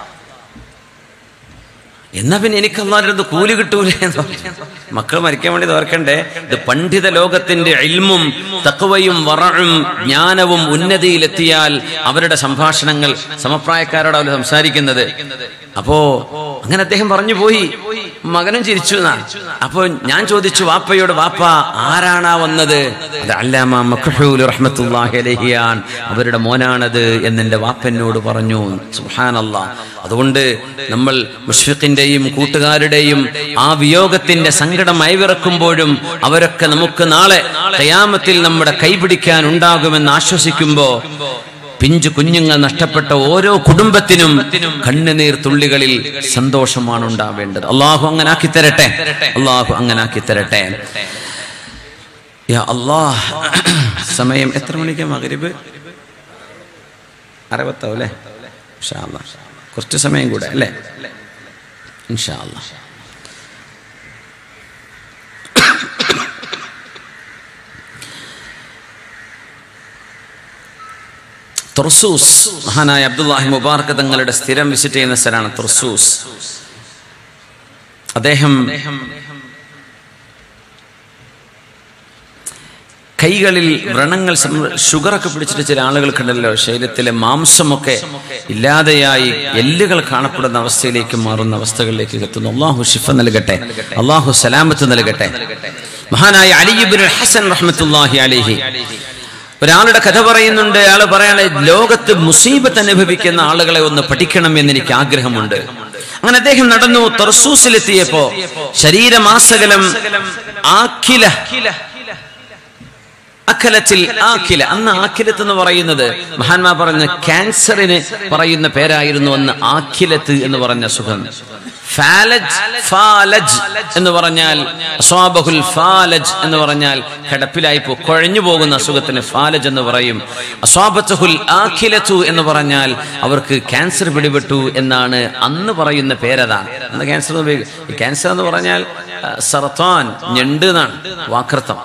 എന്നാ പിന്നെ എനിക്ക് അള്ളാഹിന്റെ കൂലി കിട്ടൂലേ എന്ന് പറഞ്ഞു മക്കൾ മരിക്കാൻ വേണ്ടി തോർക്കണ്ടേ ഇത് പണ്ഡിത ലോകത്തിന്റെ ഇൽമും തക്കവയും വറഴും ജ്ഞാനവും ഉന്നതിയിലെത്തിയാൽ അവരുടെ സംഭാഷണങ്ങൾ സമപ്രായക്കാരോട് അവർ സംസാരിക്കുന്നത് അപ്പോ അങ്ങനെ അദ്ദേഹം പറഞ്ഞു പോയി മകനും ചിരിച്ചു എന്നാ അപ്പൊ ഞാൻ ചോദിച്ചു വാപ്പയോട് വാപ്പ ആരാണാ വന്നത് അത് അല്ലാമ മഖ്ഹൂൽ റഹ്മത്തുള്ളാഹി അലൈഹിയാൻ അവരുടെ മോനാണത് എന്നെന്റെ വാപ്പനോട് പറഞ്ഞു സുബ്ഹാനല്ലാ അതുകൊണ്ട് നമ്മൾ മുഷ്ഫിഖിന്റെയും കൂട്ടുകാരുടെയും ആ വിയോഗത്തിന്റെ സങ്കടം അയവിറക്കുമ്പോഴും അവരൊക്കെ നമുക്ക് നാളെ കയാമത്തിൽ നമ്മുടെ കൈപിടിക്കാൻ ഉണ്ടാകുമെന്ന് ആശ്വസിക്കുമ്പോ പിഞ്ചു കുഞ്ഞുങ്ങൾ നഷ്ടപ്പെട്ട ഓരോ കുടുംബത്തിനും കണ്ണുനീർ തുള്ളികളിൽ സന്തോഷമാണ് ഉണ്ടാവേണ്ടത് അള്ളാഹു അങ്ങനെ ആക്കി തരട്ടെ അള്ളാഹു അങ്ങനെ ആക്കി തരട്ടെ യാ അള്ളാഹ് സമയം എത്ര മണിക്കാ മകരിബ് അറുപത്തോ അല്ലേ ഇൻഷാ അല്ലാഹ്. കുറച്ച് സമയം കൂടെ അല്ലേ ഇൻഷാ അല്ലാഹ്. തുർസൂസ് മഹാനായ അബ്ദുല്ലാഹി മുബാർക്ക് തങ്ങളുടെ സ്ഥിരം വിസിറ്റ് ചെയ്യുന്ന സ്ഥലമാണ് തുർസൂസ് അദ്ദേഹം കൈകളിൽ വ്രണങ്ങൾ സംര- ഷുഗറൊക്കെ പിടിച്ചിട്ട് ചില ആളുകൾക്കുണ്ടല്ലോ ശരീരത്തിലെ മാംസമൊക്കെ ഇല്ലാതെയായി എല്ലുകൾ കാണപ്പെടുന്ന അവസ്ഥയിലേക്ക് മാറുന്ന അവസ്ഥകളിലേക്ക് എത്തുന്നു അള്ളാഹു ഷിഫ നൽകട്ടെ അള്ളാഹു സലാമത്ത് നൽകട്ടെ മഹാനായ അലിബിൻ ഹസൻ റഹ്മത്തുല്ലാഹി അലിഹി ഒരാളുടെ കഥ പറയുന്നുണ്ട് അയാൾ പറയാണ് ലോകത്ത് മുസീബത്ത് അനുഭവിക്കുന്ന ആളുകളെ ഒന്ന് പഠിക്കണം എന്ന് എനിക്ക് ആഗ്രഹമുണ്ട് അങ്ങനെ അദ്ദേഹം നടന്നു തർസൂസിലെത്തിയപ്പോ ശരീരമാസകലം ആഖില അഖലത്തിൽ ആഖില അന്ന് ആഖിലത്ത് എന്ന് പറയുന്നത് മഹാന്മാ പറഞ്ഞ ക്യാൻസറിന് പറയുന്ന പേരായിരുന്നു അന്ന് ആഖിലത്ത് എന്ന് പറഞ്ഞ സുഖം ഫാലജ് ഫാലജ് എന്ന് പറഞ്ഞാൽ അസ്വാബഹുൽ ഫാലജ് എന്ന് പറഞ്ഞാൽ കിടപ്പിലായി പോ കുഴഞ്ഞു പോകുന്ന അസുഖത്തിന് ഫാലജ് എന്ന് പറയും അസ്വാബത്തുഹുൽ ആഖിലത്തു എന്ന് പറഞ്ഞാൽ അവർക്ക് ക്യാൻസർ പിടിപെട്ടു എന്നാണ് അന്ന് പറയുന്ന പേരതാണ് അന്ന് ക്യാൻസർ എന്ന് ഉപയോഗി- ഈ ക്യാൻസർ എന്ന് പറഞ്ഞാൽ ആ, സർത്താൻ ഞണ്ട് എന്നാണ് വാക്കൃത്തം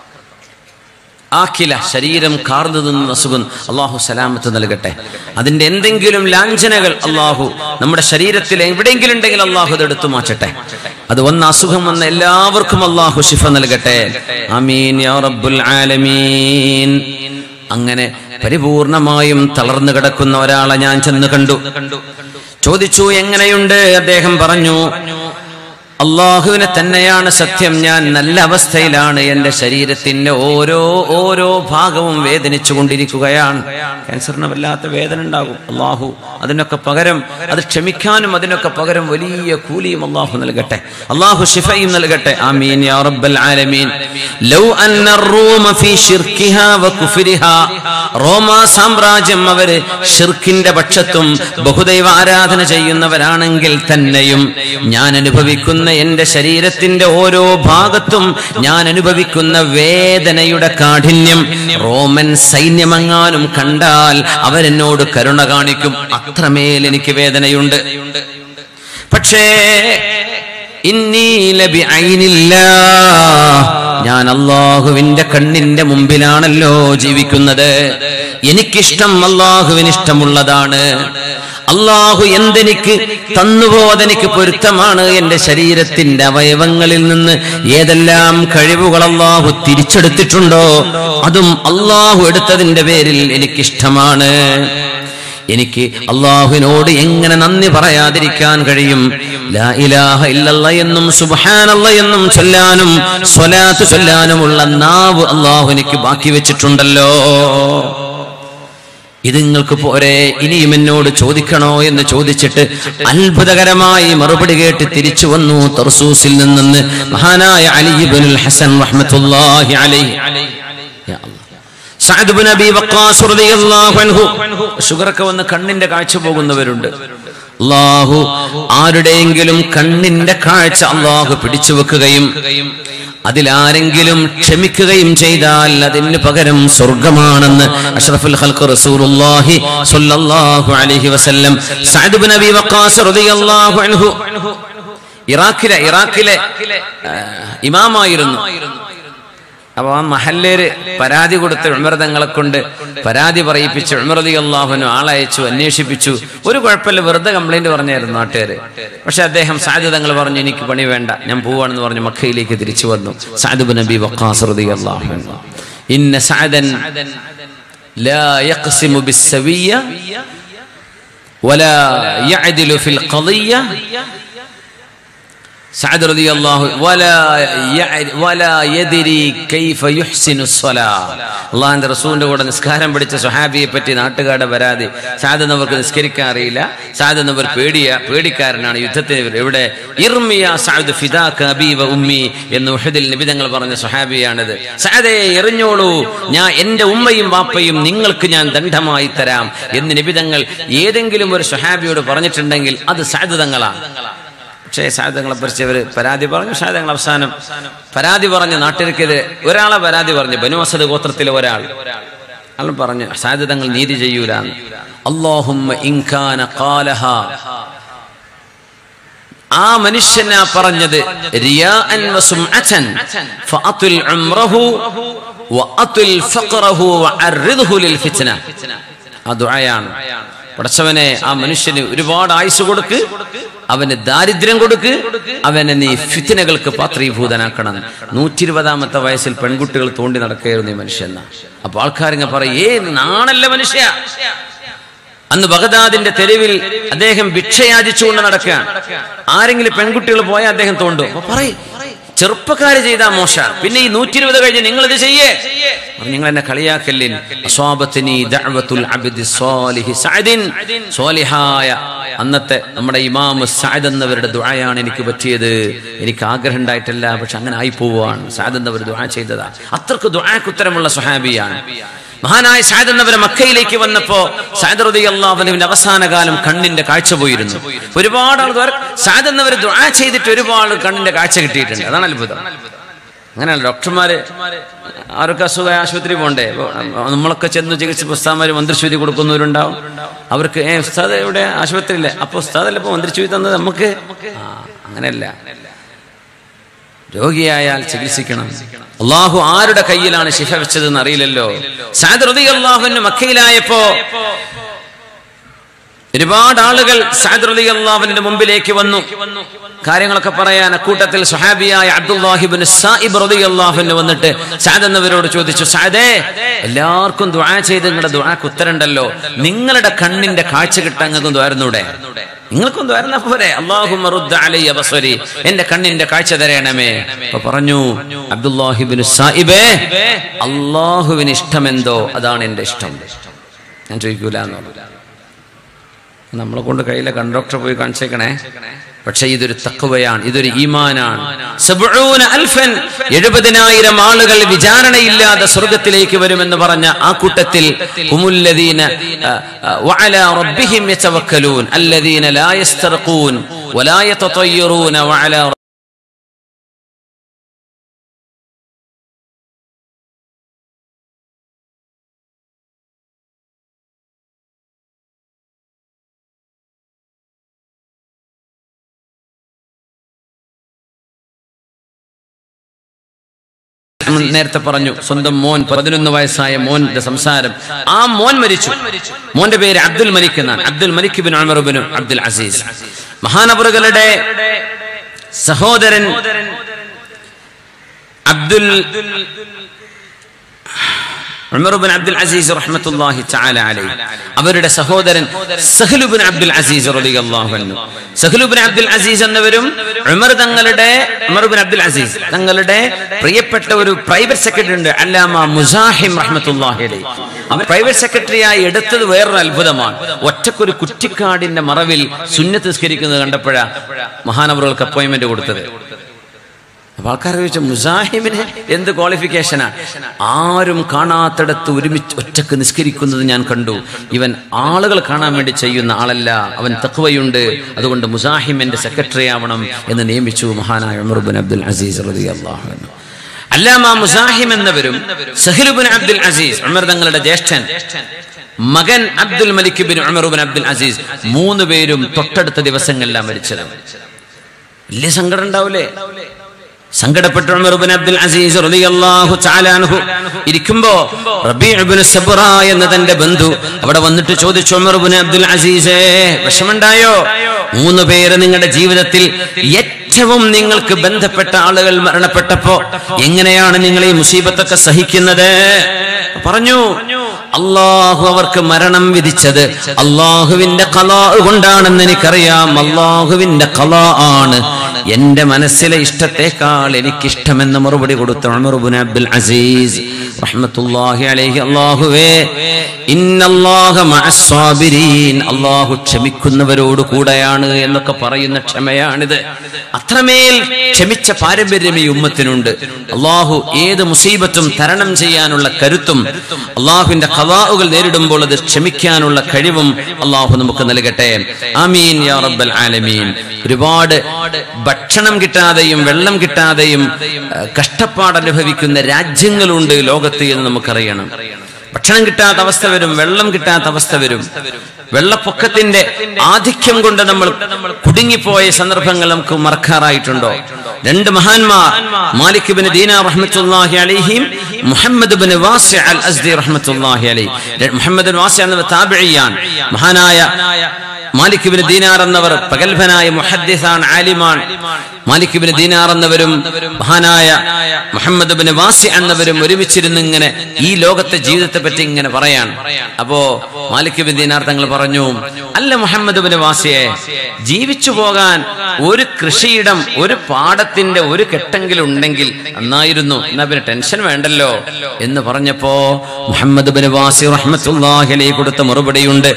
ആക്കില ശരീരം കാർന്നു നിന്ന അസുഖം അള്ളാഹു സലാമത്ത് നൽകട്ടെ അതിന്റെ എന്തെങ്കിലും ലാഞ്ചനകൾ അള്ളാഹു നമ്മുടെ ശരീരത്തിൽ എവിടെയെങ്കിലും ഉണ്ടെങ്കിൽ അള്ളാഹു അത് എടുത്തു മാറ്റട്ടെ അത് വന്ന അസുഖം വന്ന എല്ലാവർക്കും അള്ളാഹു ശിഫ നൽകട്ടെ അമീൻ യാ റബ്ബുൽ ആലമീൻ അങ്ങനെ പരിപൂർണമായും തളർന്നു കിടക്കുന്ന ഒരാളെ ഞാൻ ചെന്ന് കണ്ടു ചോദിച്ചു എങ്ങനെയുണ്ട് അദ്ദേഹം പറഞ്ഞു അള്ളാഹുവിനെ തന്നെയാണ് സത്യം ഞാൻ നല്ല അവസ്ഥയിലാണ് എന്റെ ശരീരത്തിന്റെ ഓരോ ഓരോ ഭാഗവും വേദനിച്ചു കൊണ്ടിരിക്കുകയാണ് ക്യാൻസറിന് വല്ലാത്ത വേദന ഉണ്ടാകും അള്ളാഹു അതിനൊക്കെ പകരം അത് ക്ഷമിക്കാനും അതിനൊക്കെ പകരം വലിയ കൂലിയും അള്ളാഹു നൽകട്ടെ അള്ളാഹു ഷിഫയും നൽകട്ടെ ആമീൻ യാ റബ്ബൽ ആലമീൻ ലൗ അന്ന الروم في شركها وكفرها റോമ സാമ്രാജ്യം അവര് ഷിർക്കിന്റെ പക്ഷത്തും ബഹുദൈവ ആരാധന ചെയ്യുന്നവരാണെങ്കിൽ തന്നെയും ഞാൻ അനുഭവിക്കുന്ന എന്റെ ശരീരത്തിന്റെ ഓരോ ഭാഗത്തും ഞാൻ അനുഭവിക്കുന്ന വേദനയുടെ കാഠിന്യം റോമൻ സൈന്യമെങ്ങാനും കണ്ടാൽ അവരെന്നോട് കരുണ കാണിക്കും അത്രമേൽ എനിക്ക് വേദനയുണ്ട് പക്ഷേ ഇന്നീ ലബി ഐനില്ലാ. ഞാൻ അള്ളാഹുവിന്റെ കണ്ണിന്റെ മുമ്പിലാണല്ലോ ജീവിക്കുന്നത് എനിക്കിഷ്ടം അള്ളാഹുവിന് ഇഷ്ടമുള്ളതാണ് അള്ളാഹു എന്തെനിക്ക് തന്നുവോ അതെനിക്ക് പൊരുത്തമാണ് എന്റെ ശരീരത്തിന്റെ അവയവങ്ങളിൽ നിന്ന് ഏതെല്ലാം കഴിവുകൾ അള്ളാഹു തിരിച്ചെടുത്തിട്ടുണ്ടോ അതും അള്ളാഹു എടുത്തതിന്റെ പേരിൽ എനിക്കിഷ്ടമാണ് എനിക്ക് അള്ളാഹുവിനോട് എങ്ങനെ നന്ദി പറയാതിരിക്കാൻ കഴിയും ലാ ഇലാഹ ഇല്ലല്ല എന്നും സുബ്ഹാനല്ല എന്നും ചൊല്ലാനും സ്വലാത്ത് ചൊല്ലാനുമുള്ള നാവ് അള്ളാഹു എനിക്ക് ബാക്കി വെച്ചിട്ടുണ്ടല്ലോ ഇത് നിങ്ങൾക്ക് പോരെ ഇനിയും എന്നോട് ചോദിക്കണോ എന്ന് ചോദിച്ചിട്ട് അത്ഭുതകരമായി മറുപടി കേട്ട് തിരിച്ചു വന്നു തർസൂസിൽ നിന്ന് മഹാനായ അലിബുൽ ഹസൻ റഹ്മത്തുള്ളാഹി അലൈഹി യാ Allah. Saad bin Abi Waqqas റളിയല്ലാഹു അൻഹു ഷുഗറൊക്കെ വന്ന് കണ്ണിന്റെ കാഴ്ച പോകുന്നവരുണ്ട് അള്ളാഹു ആരുടെയെങ്കിലും കണ്ണിന്റെ കാഴ്ച അള്ളാഹു പിടിച്ചു വെക്കുകയും അതിലാരെങ്കിലും ക്ഷമിക്കുകയും ചെയ്താൽ അതിന് പകരം സ്വർഗമാണെന്ന് അഷ്റഫുൽ ഖൽഖ് റസൂലുള്ളാഹി സ്വല്ലല്ലാഹു അലൈഹി വസല്ലം സഅദ് ബിൻ അബി വഖാസ് റളിയല്ലാഹു അൻഹു ഇറാഖിലെ ഇറാഖിലെ ആ, ഇമാമായിരുന്നു അപ്പൊ ആ മഹല്ലേര് പരാതി കൊടുത്ത് ഉമർദങ്ങളെ കൊണ്ട് പരാതി പറയിപ്പിച്ച് ഉമർദി അള്ളാഹുനു ആളയച്ചു അന്വേഷിപ്പിച്ചു ഒരു കുഴപ്പമില്ല വെറുതെ കംപ്ലൈന്റ് പറഞ്ഞായിരുന്നു നാട്ടുകാര് പക്ഷെ അദ്ദേഹം സാധ്യതങ്ങൾ പറഞ്ഞു എനിക്ക് പണി വേണ്ട ഞാൻ പോവാണെന്ന് പറഞ്ഞ് മക്കയിലേക്ക് തിരിച്ചു വന്നു സാദുബ് നബി വഖാസ് റളിയല്ലാഹു അൻഹു ഇന്ന സഅദൻ ലാ യഖ്സിമു ബിസ്സവിയ്യ ولا يعدل في القضية سعد رضي الله ولا يع- ولا يدري كيف يحسن الصلاة അള്ളാഹിന്റെ റസൂലിന്റെ കൂടെ നിസ്കാരം പഠിച്ച സുഹാബിയെ പറ്റി നാട്ടുകാരുടെ പരാതി സാദ് എന്നവർക്ക് നിസ്കരിക്കാൻ അറിയില്ല സാദ് എന്നവർ പേടിയ പേടിക്കാരനാണ് യുദ്ധത്തിന് എവിടെ ഇർമിയ സാദ് ഫിദാക്ക് അബീവ ഉമ്മി എന്ന് ഉഹദിൽ നിബിതങ്ങൾ പറഞ്ഞ സുഹാബിയാണിത് സാദേ എറിഞ്ഞോളൂ ഞാൻ എന്റെ ഉമ്മയും വാപ്പയും നിങ്ങൾക്ക് ഞാൻ ദണ്ഡമായി തരാം എന്ന് നിബിതങ്ങൾ ഏതെങ്കിലും ഒരു സുഹാബിയോട് പറഞ്ഞിട്ടുണ്ടെങ്കിൽ അത് സാദ് തങ്ങളാണ് പക്ഷേ സാധനങ്ങളെ കുറിച്ച് അവർ പരാതി പറഞ്ഞു സാധനങ്ങൾ അവസാനം പരാതി പറഞ്ഞ നാട്ടിലേക്കെതിരെ ഒരാളെ പരാതി പറഞ്ഞു ബനു അസദ് ഗോത്രത്തിലെ ഒരാൾ അയാൾ പറഞ്ഞു സാധ്യതങ്ങൾ നീതി ചെയ്യൂലാന്ന് അള്ളാഹുമ്മ ഇൻകാന ഖാലഹ ആ മനുഷ്യനാ പറഞ്ഞത് റിയാഅൻ വസുംഅതൻ ഫഅതുൽ ഉംറഹു വഅതുൽ ഫഖറഹു വഅർറിദ്ഹു ലിൽ ഫിത്ന ആ ദുആയാണ് പടച്ചവനെ ആ മനുഷ്യന് ഒരുപാട് ആയുസ് കൊടുക്ക് അവന് ദാരിദ്ര്യം കൊടുക്ക് അവനെ നീ ഫിത്തിനകൾക്ക് പാത്രീഭൂതനാക്കണം നൂറ്റി ഇരുപതാമത്തെ വയസ്സിൽ പെൺകുട്ടികൾ തോണ്ടി നടക്കുകയായിരുന്നു ഈ മനുഷ്യൻ അപ്പൊ ആൾക്കാരിങ്ങ പറയും ഏ നാണല്ല മനുഷ്യ അന്ന് ബഗദാദിന്റെ തെരുവിൽ അദ്ദേഹം ഭിക്ഷയാചിച്ചുകൊണ്ട് നടക്കുകയാണ് ആരെങ്കിലും പെൺകുട്ടികൾ പോയാൽ അദ്ദേഹം തോണ്ടും അപ്പൊ പറയും ചെറുപ്പക്കാര് ചെയ്താ മോശ പിന്നെ ഈ നൂറ്റി ഇരുപത് കഴിഞ്ഞ് നിങ്ങൾ ഇത് ചെയ്യേ അപ്പൊ നിങ്ങൾ എന്നെ കളിയാക്കല്ലിൻ അസ്വാബത്തിനി ദഅവത്തുൽ അബ്ദി സ്വാലിഹി സഅദിൻ സ്വാലിഹായ അന്നത്തെ നമ്മുടെ ഇമാം സഅദ് എന്നവരുടെ ദുആയാണ് എനിക്ക് പറ്റിയത് എനിക്ക് ആഗ്രഹം ഉണ്ടായിട്ടില്ല പക്ഷെ അങ്ങനെ ആയി പോവാണ് സഅദ് എന്നവർ ദുആ ചെയ്തതാ അത്രക്ക് ദുആക്ക് ഉത്തരമുള്ള സുഹാബിയാണ് മഹാനായ സാദ് എന്നവരെ മക്കയിലേക്ക് വന്നപ്പോ സാദ് റതി അള്ളാഹുവിന്റെ അവസാന കാലം കണ്ണിന്റെ കാഴ്ച പോയിരുന്നു ഒരുപാട് ആൾക്കാർ സാദ് എന്നവർ ദുആ ചെയ്തിട്ട് ഒരുപാട് കണ്ണിന്റെ കാഴ്ച കിട്ടിയിട്ടുണ്ട് അതാണ് അത്ഭുതം അങ്ങനെയല്ല ഡോക്ടർമാര് ആരൊക്കെ അസുഖ ആശുപത്രി പോണ്ടേ ഇപ്പൊ നമ്മളൊക്കെ ചെന്ന് ചികിത്സ ഉസ്താമാര് മന്ത്രിശ്വതി കൊടുക്കുന്നവരുണ്ടാവും അവർക്ക് ഏ ഉസ്താദ് ഇവിടെ ആശുപത്രിയില്ലേ അപ്പൊ ഉസ്താദല്ല ഇപ്പൊ മന്ത്രിശ്വതി തന്നത് നമുക്ക് ആ അങ്ങനെയല്ല രോഗിയായാൽ ചികിത്സിക്കണം അള്ളാഹു ആരുടെ കയ്യിലാണ് ശിഫ വെച്ചതെന്ന് അറിയില്ലല്ലോ സാദ് റതി അള്ളാഹുവിന് മക്കയിലായപ്പോ ഒരുപാട് ആളുകൾ സാദ് റതി അള്ളാഹുവിന്റെ മുമ്പിലേക്ക് വന്നു കാര്യങ്ങളൊക്കെ പറയാൻ അക്കൂട്ടത്തിൽ സുഹാബിയായ അബ്ദുല്ലാഹിബിൻ സായിബ് റതി അള്ളാഹുവിന് വന്നിട്ട് സാദ് എന്നവരോട് ചോദിച്ചു സാദേ എല്ലാവർക്കും ദുആ ചെയ്ത് നിങ്ങളുടെ ദുആക്ക് ഉത്തരണ്ടല്ലോ നിങ്ങളുടെ കണ്ണിന്റെ കാഴ്ച കിട്ടാൻ നിങ്ങൾക്ക് ദ്വാരുന്നൂടെ നിങ്ങൾക്കും ദ്വാരുന്ന പോരെ അള്ളാഹു ബസരി എന്റെ കണ്ണിന്റെ കാഴ്ച തരണമേ അപ്പൊ പറഞ്ഞു അബ്ദുല്ലാഹിബിൻ സായിബേ അള്ളാഹുവിന് ഇഷ്ടമെന്തോ അതാണ് എന്റെ ഇഷ്ടം ഞാൻ ചോദിക്കൂല എന്ന് നമ്മളെ കൊണ്ട് കയ്യിലെ കണ്ടോക്ടർ പോയി കാണിച്ചേക്കണേ പക്ഷെ ഇതൊരു തക്കവയാണ് ഇതൊരു ഈമാനാണ് സബ്ഊന അൽഫൻ എഴുപതിനായിരം ആളുകൾ വിചാരണയില്ലാതെ സ്വർഗത്തിലേക്ക് വരുമെന്ന് പറഞ്ഞ ആ കൂട്ടത്തിൽ ഹുമുല്ലദീന ആ, ആ, വഅലാ റബ്ബിഹിം യതവക്കലൂൻ അല്ലദീന ലാ യസ്തർഖൂൻ വലാ യതതയ്യറൂന വഅലാ നമ്മൾ നേരത്തെ പറഞ്ഞു സ്വന്തം മോൻ പതിനൊന്ന് വയസ്സായ മോന്റെ സംസാരം ആ മോൻ മരിച്ചു മോന്റെ പേര് അബ്ദുൽ മലിക് എന്നാണ് Abdul Malik bin Umar bin Abdul Aziz മഹാനവറുകളുടെ സഹോദരൻ അബ്ദുൽ ഉമറുബിൻ അബ്ദുൽ അസീസ് റഹ്മത്തുള്ളാഹി തആല അലൈഹി അവരുടെ സഹോദരൻ സഹലുബിൻ അബ്ദുൽ അസീസ് റളിയല്ലാഹു അൻഹു സഹലുബിൻ അബ്ദുൽ അസീസ് എന്നവരും ഉമർ തങ്ങളുടെ ഉമറുബിൻ അബ്ദുൽ അസീസ് തങ്ങളുടെ പ്രിയപ്പെട്ട ഒരു പ്രൈവറ്റ് സെക്രട്ടറി ഉണ്ട് അല്ലാമ മുസാഹിം റഹ്മത്തുള്ളാഹി അലൈഹി അവൻ പ്രൈവറ്റ് സെക്രട്ടറിയായി എടുത്തത് വേറൊരു അത്ഭുതമാണ് ഒറ്റക്കൊരു കുറ്റിക്കാടിന്റെ മറവിൽ സുന്നത്ത് നിസ്കരിക്കുന്നത് കണ്ടപ്പോഴാ മഹാനവറുകൾക്ക് അപ്പോയിന്റ്മെന്റ് കൊടുത്തത് അപ്പൊ ആൾക്കാർ ചോദിച്ചു മുസാഹിമിന് എന്ത് ക്വാളിഫിക്കേഷനാ ആരും കാണാത്തിടത്ത് ഒരുമിച്ച് ഒറ്റക്ക് നിസ്കരിക്കുന്നത് ഞാൻ കണ്ടു ഇവൻ ആളുകൾ കാണാൻ വേണ്ടി ചെയ്യുന്ന ആളല്ല അവൻ തക്വയുണ്ട് അതുകൊണ്ട് മുസാഹിമിന്റെ സെക്രട്ടറി ആവണം എന്ന് നിയമിച്ചു മഹാനായ ഉമർബിൻ അബ്ദുൽ അസീസ് റതി അള്ളാഹു അല്ലാമ മുസാഹിം എന്നവരും സഹിലുബിൻ അബ്ദുൽ അസീസ് ഉമർ തങ്ങളുടെ ജ്യേഷ്ഠൻ മകൻ Abdul Malik bin Umar bin Abdul Aziz മൂന്ന് പേരും തൊട്ടടുത്ത ദിവസങ്ങളിലാണ് മരിച്ചത് വലിയ സങ്കടം ഉണ്ടാവില്ലേ സങ്കടപ്പെട്ട ഉമർ ഇബ്നു അബ്ദുൽ അസീസ് റളിയല്ലാഹു തആല അൻഹു ഇരിക്കുമ്പോ റബീഉ ഇബ്നു സബ്റ എന്ന തന്റെ ബന്ധു അവിടെ വന്നിട്ട് ചോദിച്ചു ഉമർ ഇബ്നു അബ്ദുൽ അസീസേ വിഷമുണ്ടായോ മൂന്ന് പേര് നിങ്ങളുടെ ജീവിതത്തിൽ ഏറ്റവും നിങ്ങൾക്ക് ബന്ധപ്പെട്ട ആളുകൾ മരണപ്പെട്ടപ്പോ എങ്ങനെയാണ് നിങ്ങൾ ഈ മുസീബത്തൊക്കെ സഹിക്കുന്നത് പറഞ്ഞു അള്ളാഹു അവർക്ക് മരണം വിധിച്ചത് അള്ളാഹുവിന്റെ കലാ കൊണ്ടാണെന്ന് എനിക്കറിയാം അള്ളാഹുവിന്റെ കലാ ആണ് എന്റെ മനസ്സിലെ ഇഷ്ടത്തെക്കാൾ എനിക്കിഷ്ടമെന്ന് മറുപടി കൊടുത്ത ഉമറുബുൻ അബ്ദുൽ അസീസ് റഹ്മത്തുള്ളാഹി അലൈഹി അല്ലാഹുവേ ഇന്നല്ലാഹ മഅസ്സാബിരീൻ അല്ലാഹു ക്ഷമിക്കുന്നവരോട് കൂടെയാണ് എന്നൊക്കെ പറയുന്ന ക്ഷമയാണിത് അത്രമേൽ ക്ഷമിച്ച പാരമ്പര്യം ഈ ഉമ്മത്തിനുണ്ട് അള്ളാഹു ഏത് മുസീബത്തും തരണം ചെയ്യാനുള്ള കരുത്തും അള്ളാഹുവിന്റെ ഖലാഉകൾ നേരിടുമ്പോൾ അത് ക്ഷമിക്കാനുള്ള കഴിവും അള്ളാഹു നമുക്ക് നൽകട്ടെ ആമീൻ യാ റബ്ബൽ ആലമീൻ ഒരുപാട് ഭക്ഷണം കിട്ടാതെയും വെള്ളം കിട്ടാതെയും ഏഹ്, കഷ്ടപ്പാട് അനുഭവിക്കുന്ന രാജ്യങ്ങളുണ്ട് ലോകത്ത് എന്ന് നമുക്കറിയണം ഭക്ഷണം കിട്ടാത്ത അവസ്ഥ വരും വെള്ളം കിട്ടാത്ത അവസ്ഥ വരും വെള്ളപ്പൊക്കത്തിന്റെ ആധിക്യം കൊണ്ട് നമ്മൾ കുടുങ്ങിപ്പോയ സന്ദർഭങ്ങൾ നമുക്ക് മറക്കാറായിട്ടുണ്ടോ രണ്ട് മഹാന്മാർ മാലിക് ബിൻ ദീന റഹ്മത്തുള്ളാഹി അലൈഹിം മുഹമ്മദ് ബിൻ വാസി അൽ അസ്ദി റഹ്മത്തുള്ളാഹി അലൈഹി മുഹമ്മദ് ബിൻ വാസി എന്നത് താബിഴിയാൻ മഹാനായ മാലിക് ബിൻ ദീനാർ എന്നവർ പ്രഗത്ഭനായ മുഹദ്ദിസാൻ ആലിമാൻ മാലിക് ബിൻ ദീനാർ എന്നവരും മഹാനായ മുഹമ്മദ് ബിൻ വാസി എന്നവരും ഒരുമിച്ചിരുന്ന് ഇങ്ങനെ ഈ ലോകത്തെ ജീവിതത്തെ പറ്റി ഇങ്ങനെ പറയാൻ അപ്പോ മാലിക് ബിൻ ദീനാർ തങ്ങൾ പറഞ്ഞു അല്ല മുഹമ്മദ് ബിൻ വാസിയെ ജീവിച്ചു പോകാൻ ഒരു കൃഷിയിടം ഒരു പാടത്തിന്റെ ഒരു കെട്ടെങ്കിലും ഉണ്ടെങ്കിൽ നന്നായിരുന്നു എന്നാ പിന്നെ ടെൻഷൻ വേണ്ടല്ലോ എന്ന് പറഞ്ഞപ്പോ മുഹമ്മദ് ബിൻ വാസി റഹ്മത്തുള്ളാഹി അലൈഹി കൊടുത്ത മറുപടിയുണ്ട്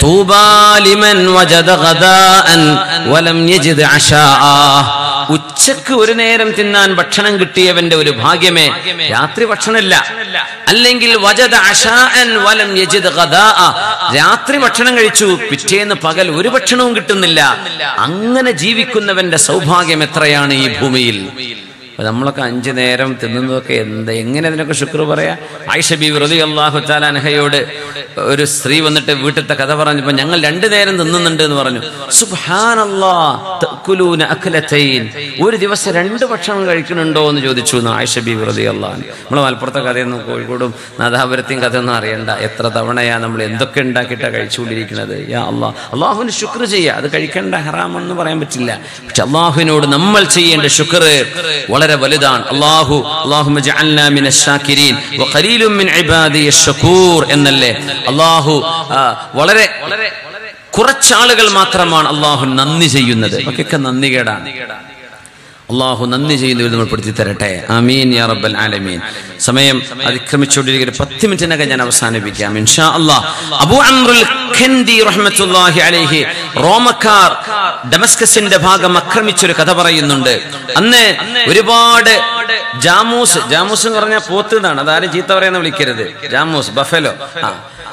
തൂബാലിമൻ വജദ ഗദാഅൻ വലം യജിദ് അശാഅ ഉച്ചക്ക് ഒരു നേരം തിന്നാൻ ഭക്ഷണം കിട്ടിയവന്റെ ഒരു ഭാഗ്യമേ രാത്രി ഭക്ഷണമില്ല അല്ലെങ്കിൽ വജദ അശാഅൻ വലം യജിദ് ഗദാഅ രാത്രി ഭക്ഷണം കഴിച്ചു പിറ്റേന്ന് പകൽ ഒരു ഭക്ഷണവും കിട്ടുന്നില്ല അങ്ങനെ ജീവിക്കുന്നവന്റെ സൗഭാഗ്യം എത്രയാണ് ഈ ഭൂമിയിൽ അപ്പൊ നമ്മളൊക്കെ അഞ്ചു നേരം തിന്നുന്നതൊക്കെ എന്താ എങ്ങനെ അതിനൊക്കെ ശുക്ർ പറയാ ആയിഷ ബി വെറുതെ അള്ളാഹു താലാനഹയോട് ഒരു സ്ത്രീ വന്നിട്ട് വീട്ടിലത്തെ കഥ പറഞ്ഞപ്പോ ഞങ്ങൾ രണ്ടു നേരം തിന്നുന്നുണ്ട് എന്ന് പറഞ്ഞു സുബ്ഹാനല്ലാ തഅ്കുലൂന അക്ലതൈൻ ഒരു ദിവസം രണ്ട് ഭക്ഷണം കഴിക്കുന്നുണ്ടോ എന്ന് ചോദിച്ചു എന്ന് ആയിഷ ബി വെറുതെ അള്ളാഹ് നമ്മളെ മലപ്പുറത്തെ കഥയൊന്നും കോഴിക്കോടും നാദാപുരത്തെയും കഥയൊന്നും അറിയണ്ട എത്ര തവണയാ നമ്മൾ എന്തൊക്കെ ഉണ്ടാക്കിയിട്ടാ കഴിച്ചുകൊണ്ടിരിക്കുന്നത് യാ അള്ളാഹ് അള്ളാഹുവിന് ശുക്ർ ചെയ്യുക അത് കഴിക്കേണ്ട ഹറാമെന്ന് പറയാൻ പറ്റില്ല പക്ഷെ അള്ളാഹുവിനോട് നമ്മൾ ചെയ്യേണ്ട ശുക്ർ വളരെ വലുതാണ് അള്ളാഹു അള്ളാഹു എന്നല്ലേ അള്ളാഹു ആ, വളരെ കുറച്ചാളുകൾ മാത്രമാണ് അള്ളാഹു നന്ദി ചെയ്യുന്നത് ഒക്കെ നന്ദി കേടാണ് അള്ളാഹു നന്ദി ചെയ്യുന്നവർ നമ്മൾ പെടുത്തി തരട്ടെ ആമീൻ യാ റബ്ബൽ ആലമീൻ സമയം അതിക്രമിച്ചുകൊണ്ടിരിക്കുന്ന പത്ത് മിനിറ്റിനകം ഞാൻ അവസാനിപ്പിക്കാം ഇൻഷാ അല്ലാഹ് അബൂ അംറുൽ ഖൻദി റഹ്മത്തുള്ളാഹി അലൈഹി റോമക്കാർ ഡമസ്കസിന്റെ ഭാഗം ആക്രമിച്ചൊരു കഥ പറയുന്നുണ്ട് അന്ന് ഒരുപാട് ജാമൂസ് ജാമൂസ് എന്ന് പറഞ്ഞാൽ പോത്ത് എന്നാണ് അതാരും ചീത്ത പറയുന്ന വിളിക്കരുത് ജാമൂസ് ബഫലോ ആ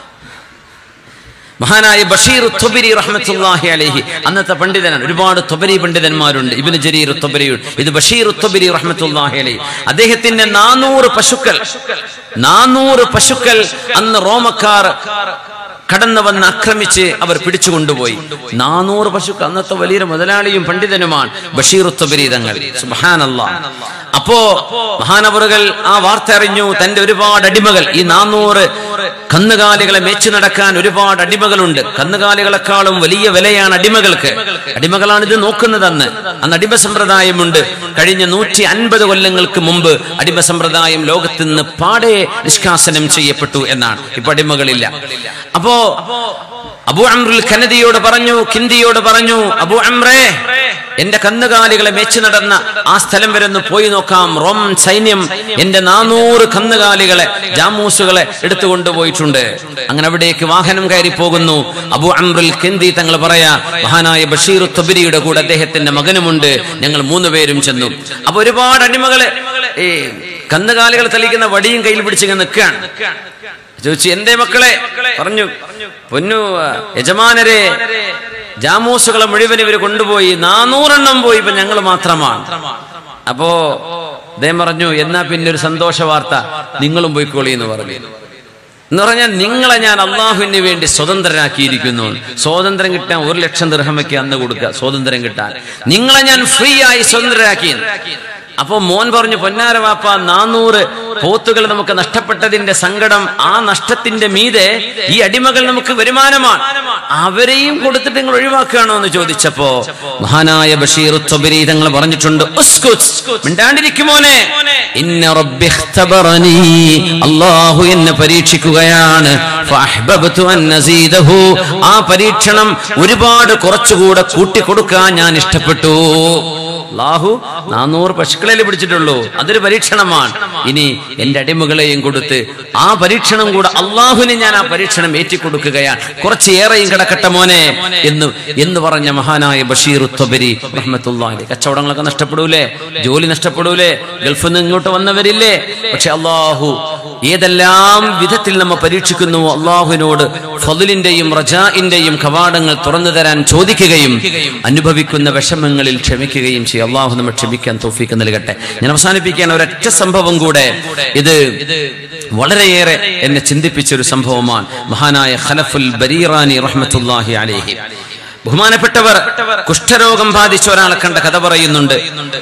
മഹാനായ ബഷീർ തൊബരി റഹ്മത്തുള്ളാഹി അലൈഹി അന്നത്തെ പണ്ഡിതനാണ് ഒരുപാട് തൊബരി പണ്ഡിതന്മാരുണ്ട് ഇബിന് ജരീർ തൊബരി ഇത് ബഷീർ തൊബരി റഹ്മത്തുള്ളാഹി അലൈഹി അദ്ദേഹത്തിന്റെ നാനൂറ് പശുക്കൾ നാനൂറ് പശുക്കൾ അന്ന് റോമക്കാർ കടന്നു വന്ന് ആക്രമിച്ച് അവർ പിടിച്ചുകൊണ്ടുപോയി നാനൂറ് പശുക്കൾ അന്നത്തെ വലിയൊരു മുതലാളിയും പണ്ഡിതനുമാണ് ബഷീർ തൊബരി തങ്ങൾ സുബാനല്ലാ അപ്പോ മഹാനവറുകൾ ആ വാർത്ത അറിഞ്ഞു തന്റെ ഒരുപാട് അടിമകൾ ഈ നാനൂറ് കന്നുകാലികളെ മേച്ചു നടക്കാൻ ഒരുപാട് അടിമകളുണ്ട് കന്നുകാലികളെക്കാളും വലിയ വിലയാണ് അടിമകൾക്ക് അടിമകളാണ് ഇത് നോക്കുന്നതെന്ന് അന്ന് അടിമ സമ്പ്രദായമുണ്ട് കഴിഞ്ഞ നൂറ്റി അൻപത് കൊല്ലങ്ങൾക്ക് മുമ്പ് അടിമ സമ്പ്രദായം ലോകത്ത് നിന്ന് പാടെ നിഷ്കാസനം ചെയ്യപ്പെട്ടു എന്നാണ് ഇപ്പൊ അടിമകളില്ല അപ്പോ അബു അമ്രുൽ ഖനദിയോട് പറഞ്ഞു കിന്ദിയോട് പറഞ്ഞു അബു അമ്രേ എന്റെ കന്നുകാലികളെ മേച്ചു നടന്ന ആ സ്ഥലം വരെ ഒന്ന് പോയി നോക്കാം റോം സൈന്യം എന്റെ നാനൂറ് കന്നുകാലികളെ ജാമൂസുകളെ എടുത്തുകൊണ്ടുപോയിട്ടുണ്ട് അങ്ങനെ അവിടേക്ക് വാഹനം കയറി പോകുന്നു അബു അമ്രുൽ കിന്ദി തങ്ങൾ പറയാ മഹാനായ ബഷീർ തൊബിരിയുടെ കൂടെ അദ്ദേഹത്തിന്റെ മകനുമുണ്ട് ഞങ്ങൾ മൂന്നുപേരും ചെന്നു അപ്പൊ ഒരുപാട് അടിമകളെ ഈ കന്നുകാലികൾ തളിക്കുന്ന വടിയും കയ്യിൽ പിടിച്ചിങ്ങനെ നിൽക്കുകയാണ് ചോദിച്ചു എന്തേ മക്കളെ പറഞ്ഞു പൊന്നു യജമാനരെ ജാമൂസുകളെ മുഴുവൻ ഇവര് കൊണ്ടുപോയി നാനൂറെണ്ണം പോയി ഇപ്പൊ ഞങ്ങൾ മാത്രമാണ് അപ്പോ അദ്ദേഹം പറഞ്ഞു എന്നാ പിന്നെ ഒരു സന്തോഷ വാർത്ത നിങ്ങളും പോയിക്കോളി എന്ന് പറഞ്ഞു എന്ന് പറഞ്ഞാൽ നിങ്ങളെ ഞാൻ അള്ളാഹുവിന് വേണ്ടി സ്വതന്ത്രരാക്കിയിരിക്കുന്നു സ്വാതന്ത്ര്യം കിട്ടാൻ ഒരു ലക്ഷം ദൃഹമയ്ക്ക് അന്ന് കൊടുക്കുക സ്വാതന്ത്ര്യം കിട്ടാൻ നിങ്ങളെ ഞാൻ ഫ്രീ ആയി സ്വതന്ത്രരാക്കി അപ്പൊ മോൻ പറഞ്ഞു പൊന്നാര വാപ്പ നാനൂറ് പോത്തുകൾ നമുക്ക് നഷ്ടപ്പെട്ടതിന്റെ സങ്കടം ആ നഷ്ടത്തിന്റെ മീതെ ഈ അടിമകൾ നമുക്ക് വരുമാനമാണ് അവരെയും കൊടുത്തിട്ട് നിങ്ങൾ ഒഴിവാക്കുകയാണോ എന്ന് ചോദിച്ചപ്പോ മഹാനായ ബഷീർ ത്വബരി തങ്ങൾ പറഞ്ഞിട്ടുണ്ട് ഉസ്കുത്, മിണ്ടാണ്ടിരിക്കുമോനെ ഇന്ന റബ്ബി ഇഖ്തബറനീ. അല്ലാഹു എന്നെ പരീക്ഷിക്കുകയാണ് ഫഅഹ്ബബ്തു അൻ നസീദഹു. ആ പരീക്ഷണം ഒരുപാട് കുറച്ചുകൂടെ കൂട്ടിക്കൊടുക്കാൻ ഞാൻ ഇഷ്ടപ്പെട്ടു അള്ളാഹു നാനൂറ് പശുക്കളെ പിടിച്ചിട്ടുള്ളൂ അതൊരു പരീക്ഷണമാണ് ഇനി എന്റെ അടിമകളെയും കൊടുത്ത് ആ പരീക്ഷണം കൂടെ അള്ളാഹുവിന് ഞാൻ ആ പരീക്ഷണം ഏറ്റിക്കൊടുക്കുകയാണ് കുറച്ചേറെയും കിടക്കട്ടെ മോനെ എന്ന് എന്ന് പറഞ്ഞ മഹാനായ ബഷീർ ത്വബരി റഹ്മത്തുള്ളാഹി കച്ചവടങ്ങളൊക്കെ നഷ്ടപ്പെടൂലേ ജോലി നഷ്ടപ്പെടൂലേ ഗൾഫിൽ നിന്ന് ഇങ്ങോട്ട് വന്നവരില്ലേ പക്ഷെ അള്ളാഹു ഏതെല്ലാം വിധത്തിൽ നമ്മ പരീക്ഷിക്കുന്നു അള്ളാഹുവിനോട് ഫضലിന്റെയും റജാഇന്റെയും കവാടങ്ങൾ തുറന്നു തരാൻ ചോദിക്കുകയും അനുഭവിക്കുന്ന വിഷമങ്ങളിൽ ക്ഷമിക്കുകയും ചെയ്യും അള്ളാഹു നമ്മൾ ക്ഷമിക്കാൻ തോഫിക്ക് നൽകട്ടെ ഞാൻ അവസാനിപ്പിക്കാൻ ഒരൊറ്റ സംഭവം കൂടെ ഇത് വളരെയേറെ എന്നെ ചിന്തിപ്പിച്ച ഒരു സംഭവമാണ് മഹാനായ ഖലഫുൽ ബരീറാനി റഹ്മത്തുല്ലാഹി അലൈഹി ബഹുമാനപ്പെട്ടവർ കുഷ്ഠരോഗം ബാധിച്ച ഒരാളെ കണ്ട കഥ പറയുന്നുണ്ട്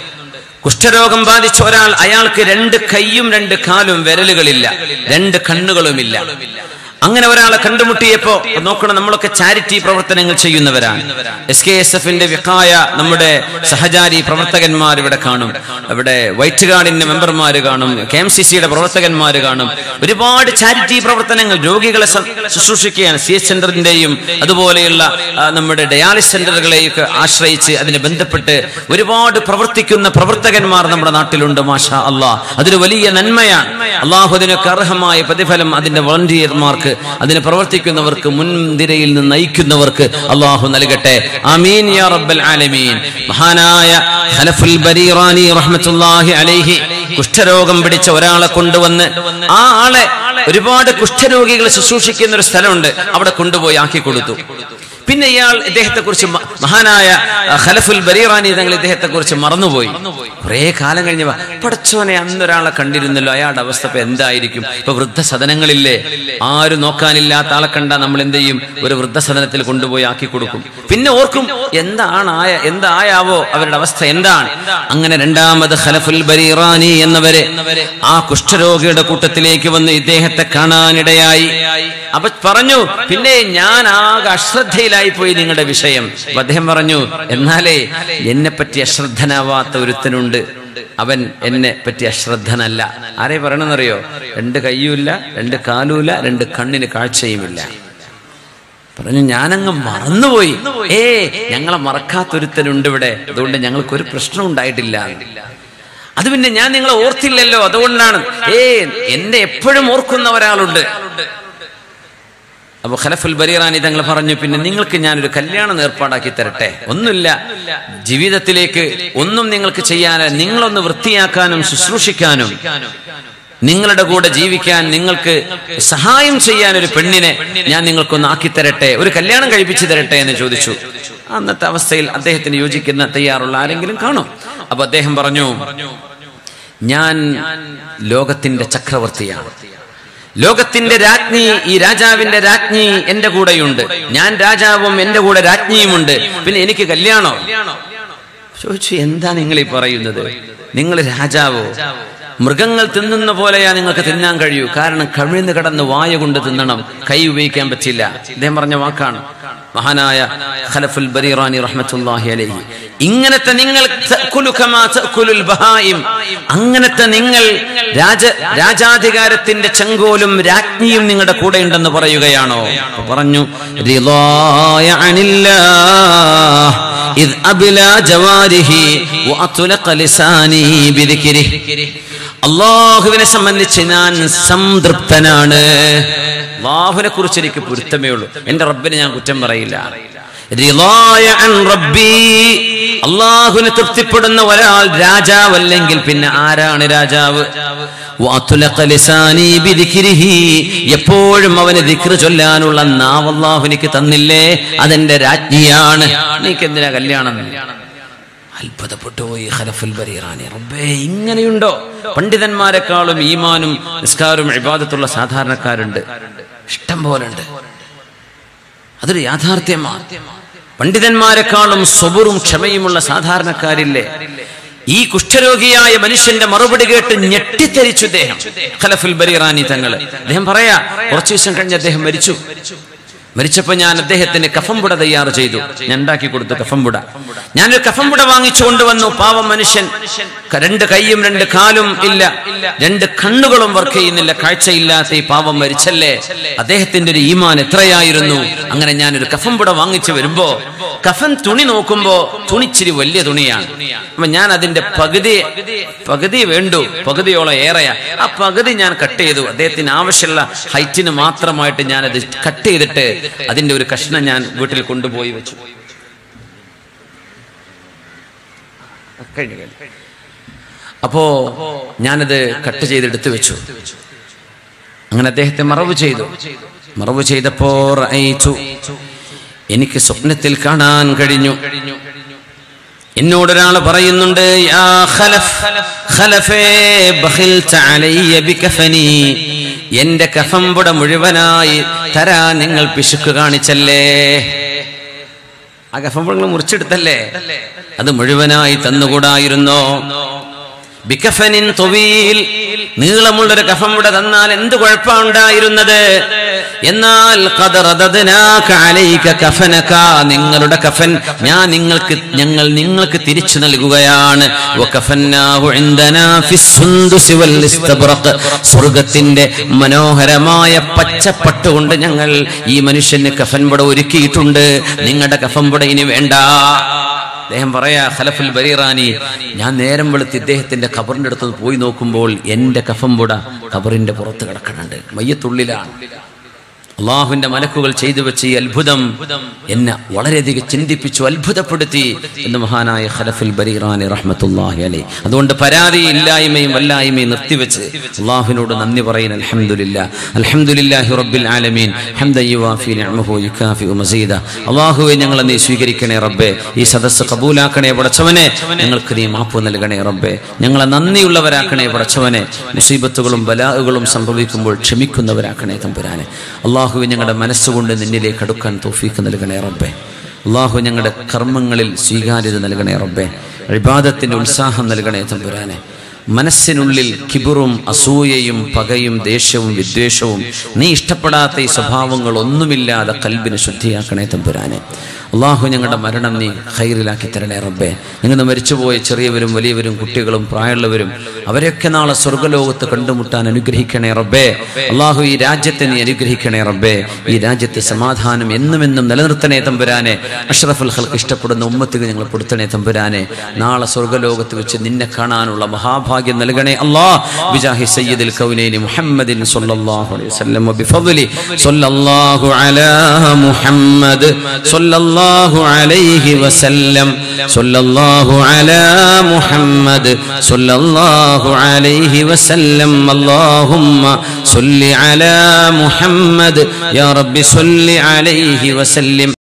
കുഷ്ഠരോഗം ബാധിച്ച ഒരാൾ അയാൾക്ക് രണ്ട് കൈയും രണ്ട് കാലും വിരലുകളില്ല രണ്ട് കണ്ണുകളുമില്ല അങ്ങനെ ഒരാളെ കണ്ടുമുട്ടിയപ്പോ നോക്കണം നമ്മളൊക്കെ ചാരിറ്റി പ്രവർത്തനങ്ങൾ ചെയ്യുന്നവരാണ് എസ് കെ എസ് എഫിന്റെ വിക്കായ നമ്മുടെ സഹചാരി പ്രവർത്തകന്മാർ ഇവിടെ കാണും ഇവിടെ വൈറ്റ് ഗാർഡിന്റെ മെമ്പർമാര് കാണും കെ എം സി സിയുടെ പ്രവർത്തകന്മാര് കാണും ഒരുപാട് ചാരിറ്റി പ്രവർത്തനങ്ങൾ രോഗികളെ സ- ശുശ്രൂഷിക്കുകയാണ് സി എച്ച് സെന്ററിന്റെയും അതുപോലെയുള്ള ആ, നമ്മുടെ ഡയാലിസ് സെന്ററുകളെയൊക്കെ ആശ്രയിച്ച് അതിനെ ബന്ധപ്പെട്ട് ഒരുപാട് പ്രവർത്തിക്കുന്ന പ്രവർത്തകന്മാർ നമ്മുടെ നാട്ടിലുണ്ട് മാഷാ അള്ളാഹ് അതൊരു വലിയ നന്മയാണ് അള്ളാഹു അതിനൊക്കെ അർഹമായ പ്രതിഫലം അതിന്റെ വളണ്ടിയർമാർക്ക് അതിന് പ്രവർത്തിക്കുന്നവർക്ക് മുൻനിരയിൽ നിന്ന് നയിക്കുന്നവർക്ക് അള്ളാഹു നൽകട്ടെ ആമീൻ യാ റബ്ബൽ ആലമീൻ മഹാനായ ഖലഫുൽ ബരീറാനി റഹ്മത്തുള്ളാഹി അലൈഹി കുഷ്ഠരോഗം പിടിച്ച ഒരാളെ കൊണ്ടുവന്ന് ആ ആളെ ഒരുപാട് കുഷ്ഠരോഗികളെ ശുശ്രൂഷിക്കുന്ന ഒരു സ്ഥലമുണ്ട് അവിടെ കൊണ്ടുപോയി ആക്കി കൊടുത്തു പിന്നെ ഇയാൾ ഇദ്ദേഹത്തെ കുറിച്ച് മഹാനായ ആ, ഖലഫുൽ ബരീറാനി തങ്ങൾ ഇദ്ദേഹത്തെ കുറിച്ച് മറന്നുപോയി കുറെ കാലം കഴിഞ്ഞ പടച്ചോനെ അന്നൊരാളെ കണ്ടിരുന്നല്ലോ അയാളുടെ അവസ്ഥ ഇപ്പൊ എന്തായിരിക്കും ഇപ്പൊ വൃദ്ധസദനങ്ങളില്ലേ ആരും നോക്കാനില്ലാത്ത ആളെ കണ്ടാ നമ്മൾ എന്ത് ചെയ്യും ഒരു വൃദ്ധസദനത്തിൽ കൊണ്ടുപോയി ആക്കി കൊടുക്കും പിന്നെ ഓർക്കും എന്താണ് ആയ എന്തായാവോ അവരുടെ അവസ്ഥ എന്താണ് അങ്ങനെ രണ്ടാമത് ഖലഫുൽ ബരീറാനി എന്നവരെ ആ കുഷ്ഠരോഗിയുടെ കൂട്ടത്തിലേക്ക് വന്ന് ഇദ്ദേഹത്തെ കാണാനിടയായി അപ്പൊ പറഞ്ഞു പിന്നെ ഞാൻ ആകെ അശ്രദ്ധയിലായി പോയി നിങ്ങളുടെ വിഷയം അപ്പൊ അദ്ദേഹം പറഞ്ഞു എന്നാലേ എന്നെ പറ്റി അശ്രദ്ധനാവാത്ത ഒരുത്തനുണ്ട് അവൻ എന്നെ പറ്റി അശ്രദ്ധനല്ല ആരെ പറയണമെന്നറിയോ രണ്ട് കയ്യുമില്ല രണ്ട് കാലുമില്ല രണ്ട് കണ്ണിന് കാഴ്ചയുമില്ല പറഞ്ഞു ഞാനങ്ങ് മറന്നുപോയി ഏ ഞങ്ങളെ മറക്കാത്തൊരുത്തനുണ്ട് ഇവിടെ അതുകൊണ്ട് ഞങ്ങൾക്ക് ഒരു പ്രശ്നം ഉണ്ടായിട്ടില്ല അത് പിന്നെ ഞാൻ നിങ്ങളെ ഓർത്തില്ലല്ലോ അതുകൊണ്ടാണ് ഏ എന്നെ എപ്പോഴും ഓർക്കുന്ന ഒരാളുണ്ട് അപ്പൊ ഖലഫുൽ ബരീറാനി തങ്ങൾ പറഞ്ഞു പിന്നെ നിങ്ങൾക്ക് ഞാനൊരു കല്യാണം ഏർപ്പാടാക്കി തരട്ടെ ഒന്നുമില്ല ജീവിതത്തിലേക്ക് ഒന്നും നിങ്ങൾക്ക് ചെയ്യാൻ നിങ്ങളൊന്ന് വൃത്തിയാക്കാനും ശുശ്രൂഷിക്കാനും നിങ്ങളുടെ കൂടെ ജീവിക്കാൻ നിങ്ങൾക്ക് സഹായം ചെയ്യാൻ ഒരു പെണ്ണിനെ ഞാൻ നിങ്ങൾക്കൊന്ന് ആക്കി തരട്ടെ ഒരു കല്യാണം കഴിപ്പിച്ചു തരട്ടെ എന്ന് ചോദിച്ചു അന്നത്തെ അവസ്ഥയിൽ അദ്ദേഹത്തിന് യോജിക്കുന്ന തയ്യാറുള്ള ആരെങ്കിലും കാണും അപ്പൊ അദ്ദേഹം പറഞ്ഞു ഞാൻ ലോകത്തിന്റെ ചക്രവർത്തിയാണ് ലോകത്തിന്റെ രാജ്ഞി ഈ രാജാവിന്റെ രാജ്ഞി എന്റെ കൂടെയുണ്ട് ഞാൻ രാജാവും എന്റെ കൂടെ രാജ്ഞിയുമുണ്ട് പിന്നെ എനിക്ക് കല്യാണോ ചോദിച്ചു എന്താ നിങ്ങൾ ഈ പറയുന്നത് നിങ്ങൾ രാജാവോ മൃഗങ്ങൾ തിന്നുന്ന പോലെയാ നിങ്ങൾക്ക് തിന്നാൻ കഴിയൂ കാരണം കവിഴ്ന്ന് കിടന്ന് വായ കൊണ്ട് തിന്നണം കൈ ഉപയോഗിക്കാൻ പറ്റില്ല അദ്ദേഹം പറഞ്ഞ വാക്കാണ് മഹാനായ ഖലഫുൽ ബരീറാനി റഹ്മത്തുള്ളാഹി അലൈഹി ഇങ്ങനത്തെ നിങ്ങൾ തഅക്കുലു കമാ തഅക്കുലുൽ ബഹായിം അങ്ങനത്തെ നിങ്ങൾ രാജ രാജാധികാരത്തിന്റെ ചെങ്കോലും രാജ്ഞിയും നിങ്ങളുടെ കൂടെ ഉണ്ടെന്ന് പറയുകയാണോ അപ്പൊ പറഞ്ഞു റിളായ അനില്ലാഹ് إذ أبلى جواره وأطلق لساني بذكره അള്ളാഹുവിനെ സംബന്ധിച്ച് ഞാൻ സംതൃപ്തനാണ് അള്ളാഹുവിനെ കുറിച്ച് എനിക്ക് പൊരുത്തമേ ഉള്ളൂ എന്റെ റബ്ബിനെ ഞാൻ കുറ്റം പറയില്ല റിളായ അൻ റബ്ബി അള്ളാഹുവിനെ തൃപ്തിപ്പെടുന്ന ഒരാൾ രാജാവല്ലെങ്കിൽ പിന്നെ ആരാണ് രാജാവ് വഅത്ലഖ ലിസാനി ബിദിക്രിഹി. എപ്പോഴും അവന് ദിക്ർ ചൊല്ലാനുള്ള നാവ് അള്ളാഹു എനിക്ക് തന്നില്ലേ അതെന്റെ രാജ്ഞിയാണ് നീക്ക് എന്തിനാ കല്യാണം അത്ഭുതപ്പെട്ടു പോയി ഖലഫുൽ ബരീറാനി റബ്ബേ ഇങ്ങനെയുണ്ടോ പണ്ഡിതന്മാരെക്കാളും ഈമാനും നിസ്കാരവും ഇബാദത്തുള്ള സാധാരണക്കാരുണ്ട് ഇഷ്ടം പോലെ ഉണ്ട് അതൊരു യാഥാർത്ഥ്യമാണ് പണ്ഡിതന്മാരെക്കാളും സ്വബുറും ക്ഷമയുമുള്ള സാധാരണക്കാരില്ലേ ഈ കുഷ്ഠരോഗിയായ മനുഷ്യന്റെ മറുപടി കേട്ട് ഞെട്ടിത്തരിച്ചു അദ്ദേഹം ഖലഫുൽ ബരീറാനി തങ്ങള് അദ്ദേഹം പറയാ കുറച്ചു ദിവസം കഴിഞ്ഞ് അദ്ദേഹം മരിച്ചു മരിച്ചപ്പോ ഞാൻ അദ്ദേഹത്തിന് കഫംപുട തയ്യാർ ചെയ്തു ഞാൻ ഉണ്ടാക്കി കൊടുത്തു കഫംപുട ഞാനൊരു കഫംപുട വാങ്ങിച്ചു കൊണ്ടുവന്നു പാവം മനുഷ്യൻ ക- രണ്ട് കൈയും രണ്ട് കാലും ഇല്ല രണ്ട് കണ്ണുകളും വർക്ക് ചെയ്യുന്നില്ല കാഴ്ചയില്ലാത്ത ഈ പാവം മരിച്ചല്ലേ അദ്ദേഹത്തിന്റെ ഒരു ഈമാൻ എത്രയായിരുന്നു അങ്ങനെ ഞാനൊരു കഫംപുട വാങ്ങിച്ചു വരുമ്പോ കഫൻ തുണി നോക്കുമ്പോ തുണിച്ചിരി വലിയ തുണിയാണ് അപ്പൊ ഞാൻ അതിന്റെ പകുതി പകുതി വേണ്ടു പകുതിയോളം ഏറെയാ ആ പകുതി ഞാൻ കട്ട് ചെയ്തു അദ്ദേഹത്തിന് ആവശ്യമുള്ള ഹൈറ്റിന് മാത്രമായിട്ട് ഞാൻ അത് കട്ട് ചെയ്തിട്ട് അതിന്റെ ഒരു കഷ്ണം ഞാൻ വീട്ടിൽ കൊണ്ടുപോയി വെച്ചു കഴിഞ്ഞു, കഴിഞ്ഞു. അപ്പോ ഞാനത് കട്ട് ചെയ്തെടുത്ത് വെച്ചു അങ്ങനെ അദ്ദേഹത്തെ മറവ് ചെയ്തു മറവ് ചെയ്തപ്പോ റഅയ്തു. എനിക്ക് സ്വപ്നത്തിൽ കാണാൻ കഴിഞ്ഞു എന്നോടൊരാൾ പറയുന്നുണ്ട് യാ ഖലഫ് ഖലഫേ ബഖിൽത അലയ്യ ബികഫനി എന്റെ കഫംപുട മുഴുവനായി തരാ നിങ്ങൾ പിശുക്ക് കാണിച്ചല്ലേ ആ കഫംപുടങ്ങൾ മുറിച്ചെടുത്തല്ലേ അത് മുഴുവനായി തന്നുകൂടായിരുന്നോ ബികഫനിൻ തൊവീൽ നീളമുള്ളൊരു കഫംപുട തന്നാൽ എന്ത് കുഴപ്പമുണ്ടായിരുന്നത് എന്നാൽ ഖദറദദ്നാക അലൈക കഫനക നിങ്ങളുടെ കഫൻ ഞാൻ നിങ്ങൾക്ക് ഞങ്ങൾ നിങ്ങൾക്ക് തിരിച്ചു നൽകുകയാണ് വകഫന്നാഹു ഇൻദനാ ഫിസ്സുന്ദുസി വൽ ഇസ്തബ്റഖ് സ്വർഗ്ഗത്തിന്റെ മനോഹരമായ പച്ചപ്പട്ട് കൊണ്ട് ഞങ്ങൾ ഈ മനുഷ്യന് കഫൻപുട ഒരുക്കിയിട്ടുണ്ട് നിങ്ങളുടെ കഫൻപുട ഇനി വേണ്ട അദ്ദേഹം പറയാ ഖലഫുൽ ബരീറാനി ഞാൻ നേരം വെളുത്ത് ഇദ്ദേഹത്തിന്റെ ഖബറിന്റെ അടുത്ത് പോയി നോക്കുമ്പോൾ എന്റെ കഫംപുട ഖബറിന്റെ പുറത്ത് കിടക്കുന്നുണ്ട് മയ്യത്തുള്ളിലാണ് അള്ളാഹുവിന്റെ മലക്കുകൾ ചെയ്തു വെച്ച ഈ അത്ഭുതം എന്നെ വളരെയധികം ചിന്തിപ്പിച്ചു അത്ഭുതപ്പെടുത്തി എന്ന് മഹാനായ ഖലഫുൽ ബരീറാനി റഹ്മത്തുല്ലാഹി അലൈ അതുകൊണ്ട് പരാതി ഇല്ലായ്മയും വല്ലായ്മയും നിർത്തിവെച്ച് അള്ളാഹുവിനോട് നന്ദി പറയുന്ന അൽഹംദുലില്ലാ അൽഹംദുലില്ലാഹി റബ്ബിൽ ആലമീൻ ഹംദൻ യുവാഫി നിഅമഹു യുകാഫിഉ മസീദ അള്ളാഹുവെ ഞങ്ങളെ നീ സ്വീകരിക്കണേ റബ്ബേ ഈ സദസ്സ് കബൂലാക്കണേ പടച്ചവനെ ഞങ്ങൾക്ക് നീ മാപ്പ് നൽകണേ റബ്ബേ ഞങ്ങളെ നന്ദിയുള്ളവരാക്കണേ പടച്ചവനെ മുസീബത്തുകളും ബലാഹുകളും സംഭവിക്കുമ്പോൾ ക്ഷമിക്കുന്നവരാക്കണേ തമ്പുരാനെ അള്ളാഹുവെ ഞങ്ങളുടെ മനസ്സുകൊണ്ട് നിന്നിലേക്ക് അടുക്കാൻ തോഫീക്ക് നൽകണേ റബ്ബേ അള്ളാഹു ഞങ്ങളുടെ കർമ്മങ്ങളിൽ സ്വീകാര്യത നൽകണേ റബ്ബേ ഇബാദത്തിന്റെ ഉത്സാഹം നൽകണേ തമ്പുരാനെ മനസ്സിനുള്ളിൽ കിബുറും അസൂയയും പകയും ദേഷ്യവും വിദ്വേഷവും നീ ഇഷ്ടപ്പെടാത്ത ഈ സ്വഭാവങ്ങൾ ഒന്നുമില്ലാതെ കൽബിനെ ശുദ്ധിയാക്കണേ തമ്പുരാനെ അള്ളാഹു ഞങ്ങളുടെ മരണം നീ ഹൈറിലാക്കി തരണേ റബ്ബേ നിങ്ങൾ മരിച്ചുപോയ ചെറിയവരും വലിയവരും കുട്ടികളും പ്രായമുള്ളവരും അവരെയൊക്കെ നാളെ സ്വർഗ്ഗലോകത്ത് കണ്ടുമുട്ടാൻ അനുഗ്രഹിക്കണേ റബ്ബേ അള്ളാഹു ഈ രാജ്യത്തെ നീ അനുഗ്രഹിക്കണേ റബ്ബേ ഈ രാജ്യത്തെ സമാധാനം എന്നും എന്നും നിലനിർത്തണേ തമ്പുരാനെ അഷ്റഫുൽ ഹൽക്ക് ഇഷ്ടപ്പെടുന്ന ഉമ്മത്തുകൾ ഞങ്ങൾ പെടുത്തണേ തമ്പുരാനെ നാളെ സ്വർഗ്ഗലോകത്ത് വെച്ച് നിന്നെ കാണാനുള്ള മഹാഭാഗ്യം നൽകണേ അല്ലാ ബിജാഹി സയ്യിദുൽ കൗനൈനി മുഹമ്മദിൻ സ്വല്ലല്ലാഹു അലൈഹി വസല്ലം വബിഫദ്ലി സ്വല്ലല്ലാഹു അലാ മുഹമ്മദ് സ്വല്ലല്ലാഹു അലൈഹി വസല്ലം സ്വല്ലല്ലാഹു അലാ മുഹമ്മദ് സ്വല്ലല്ലാഹു അലൈഹി വസല്ലം اللهم صل على محمد يا رب صل عليه وسلم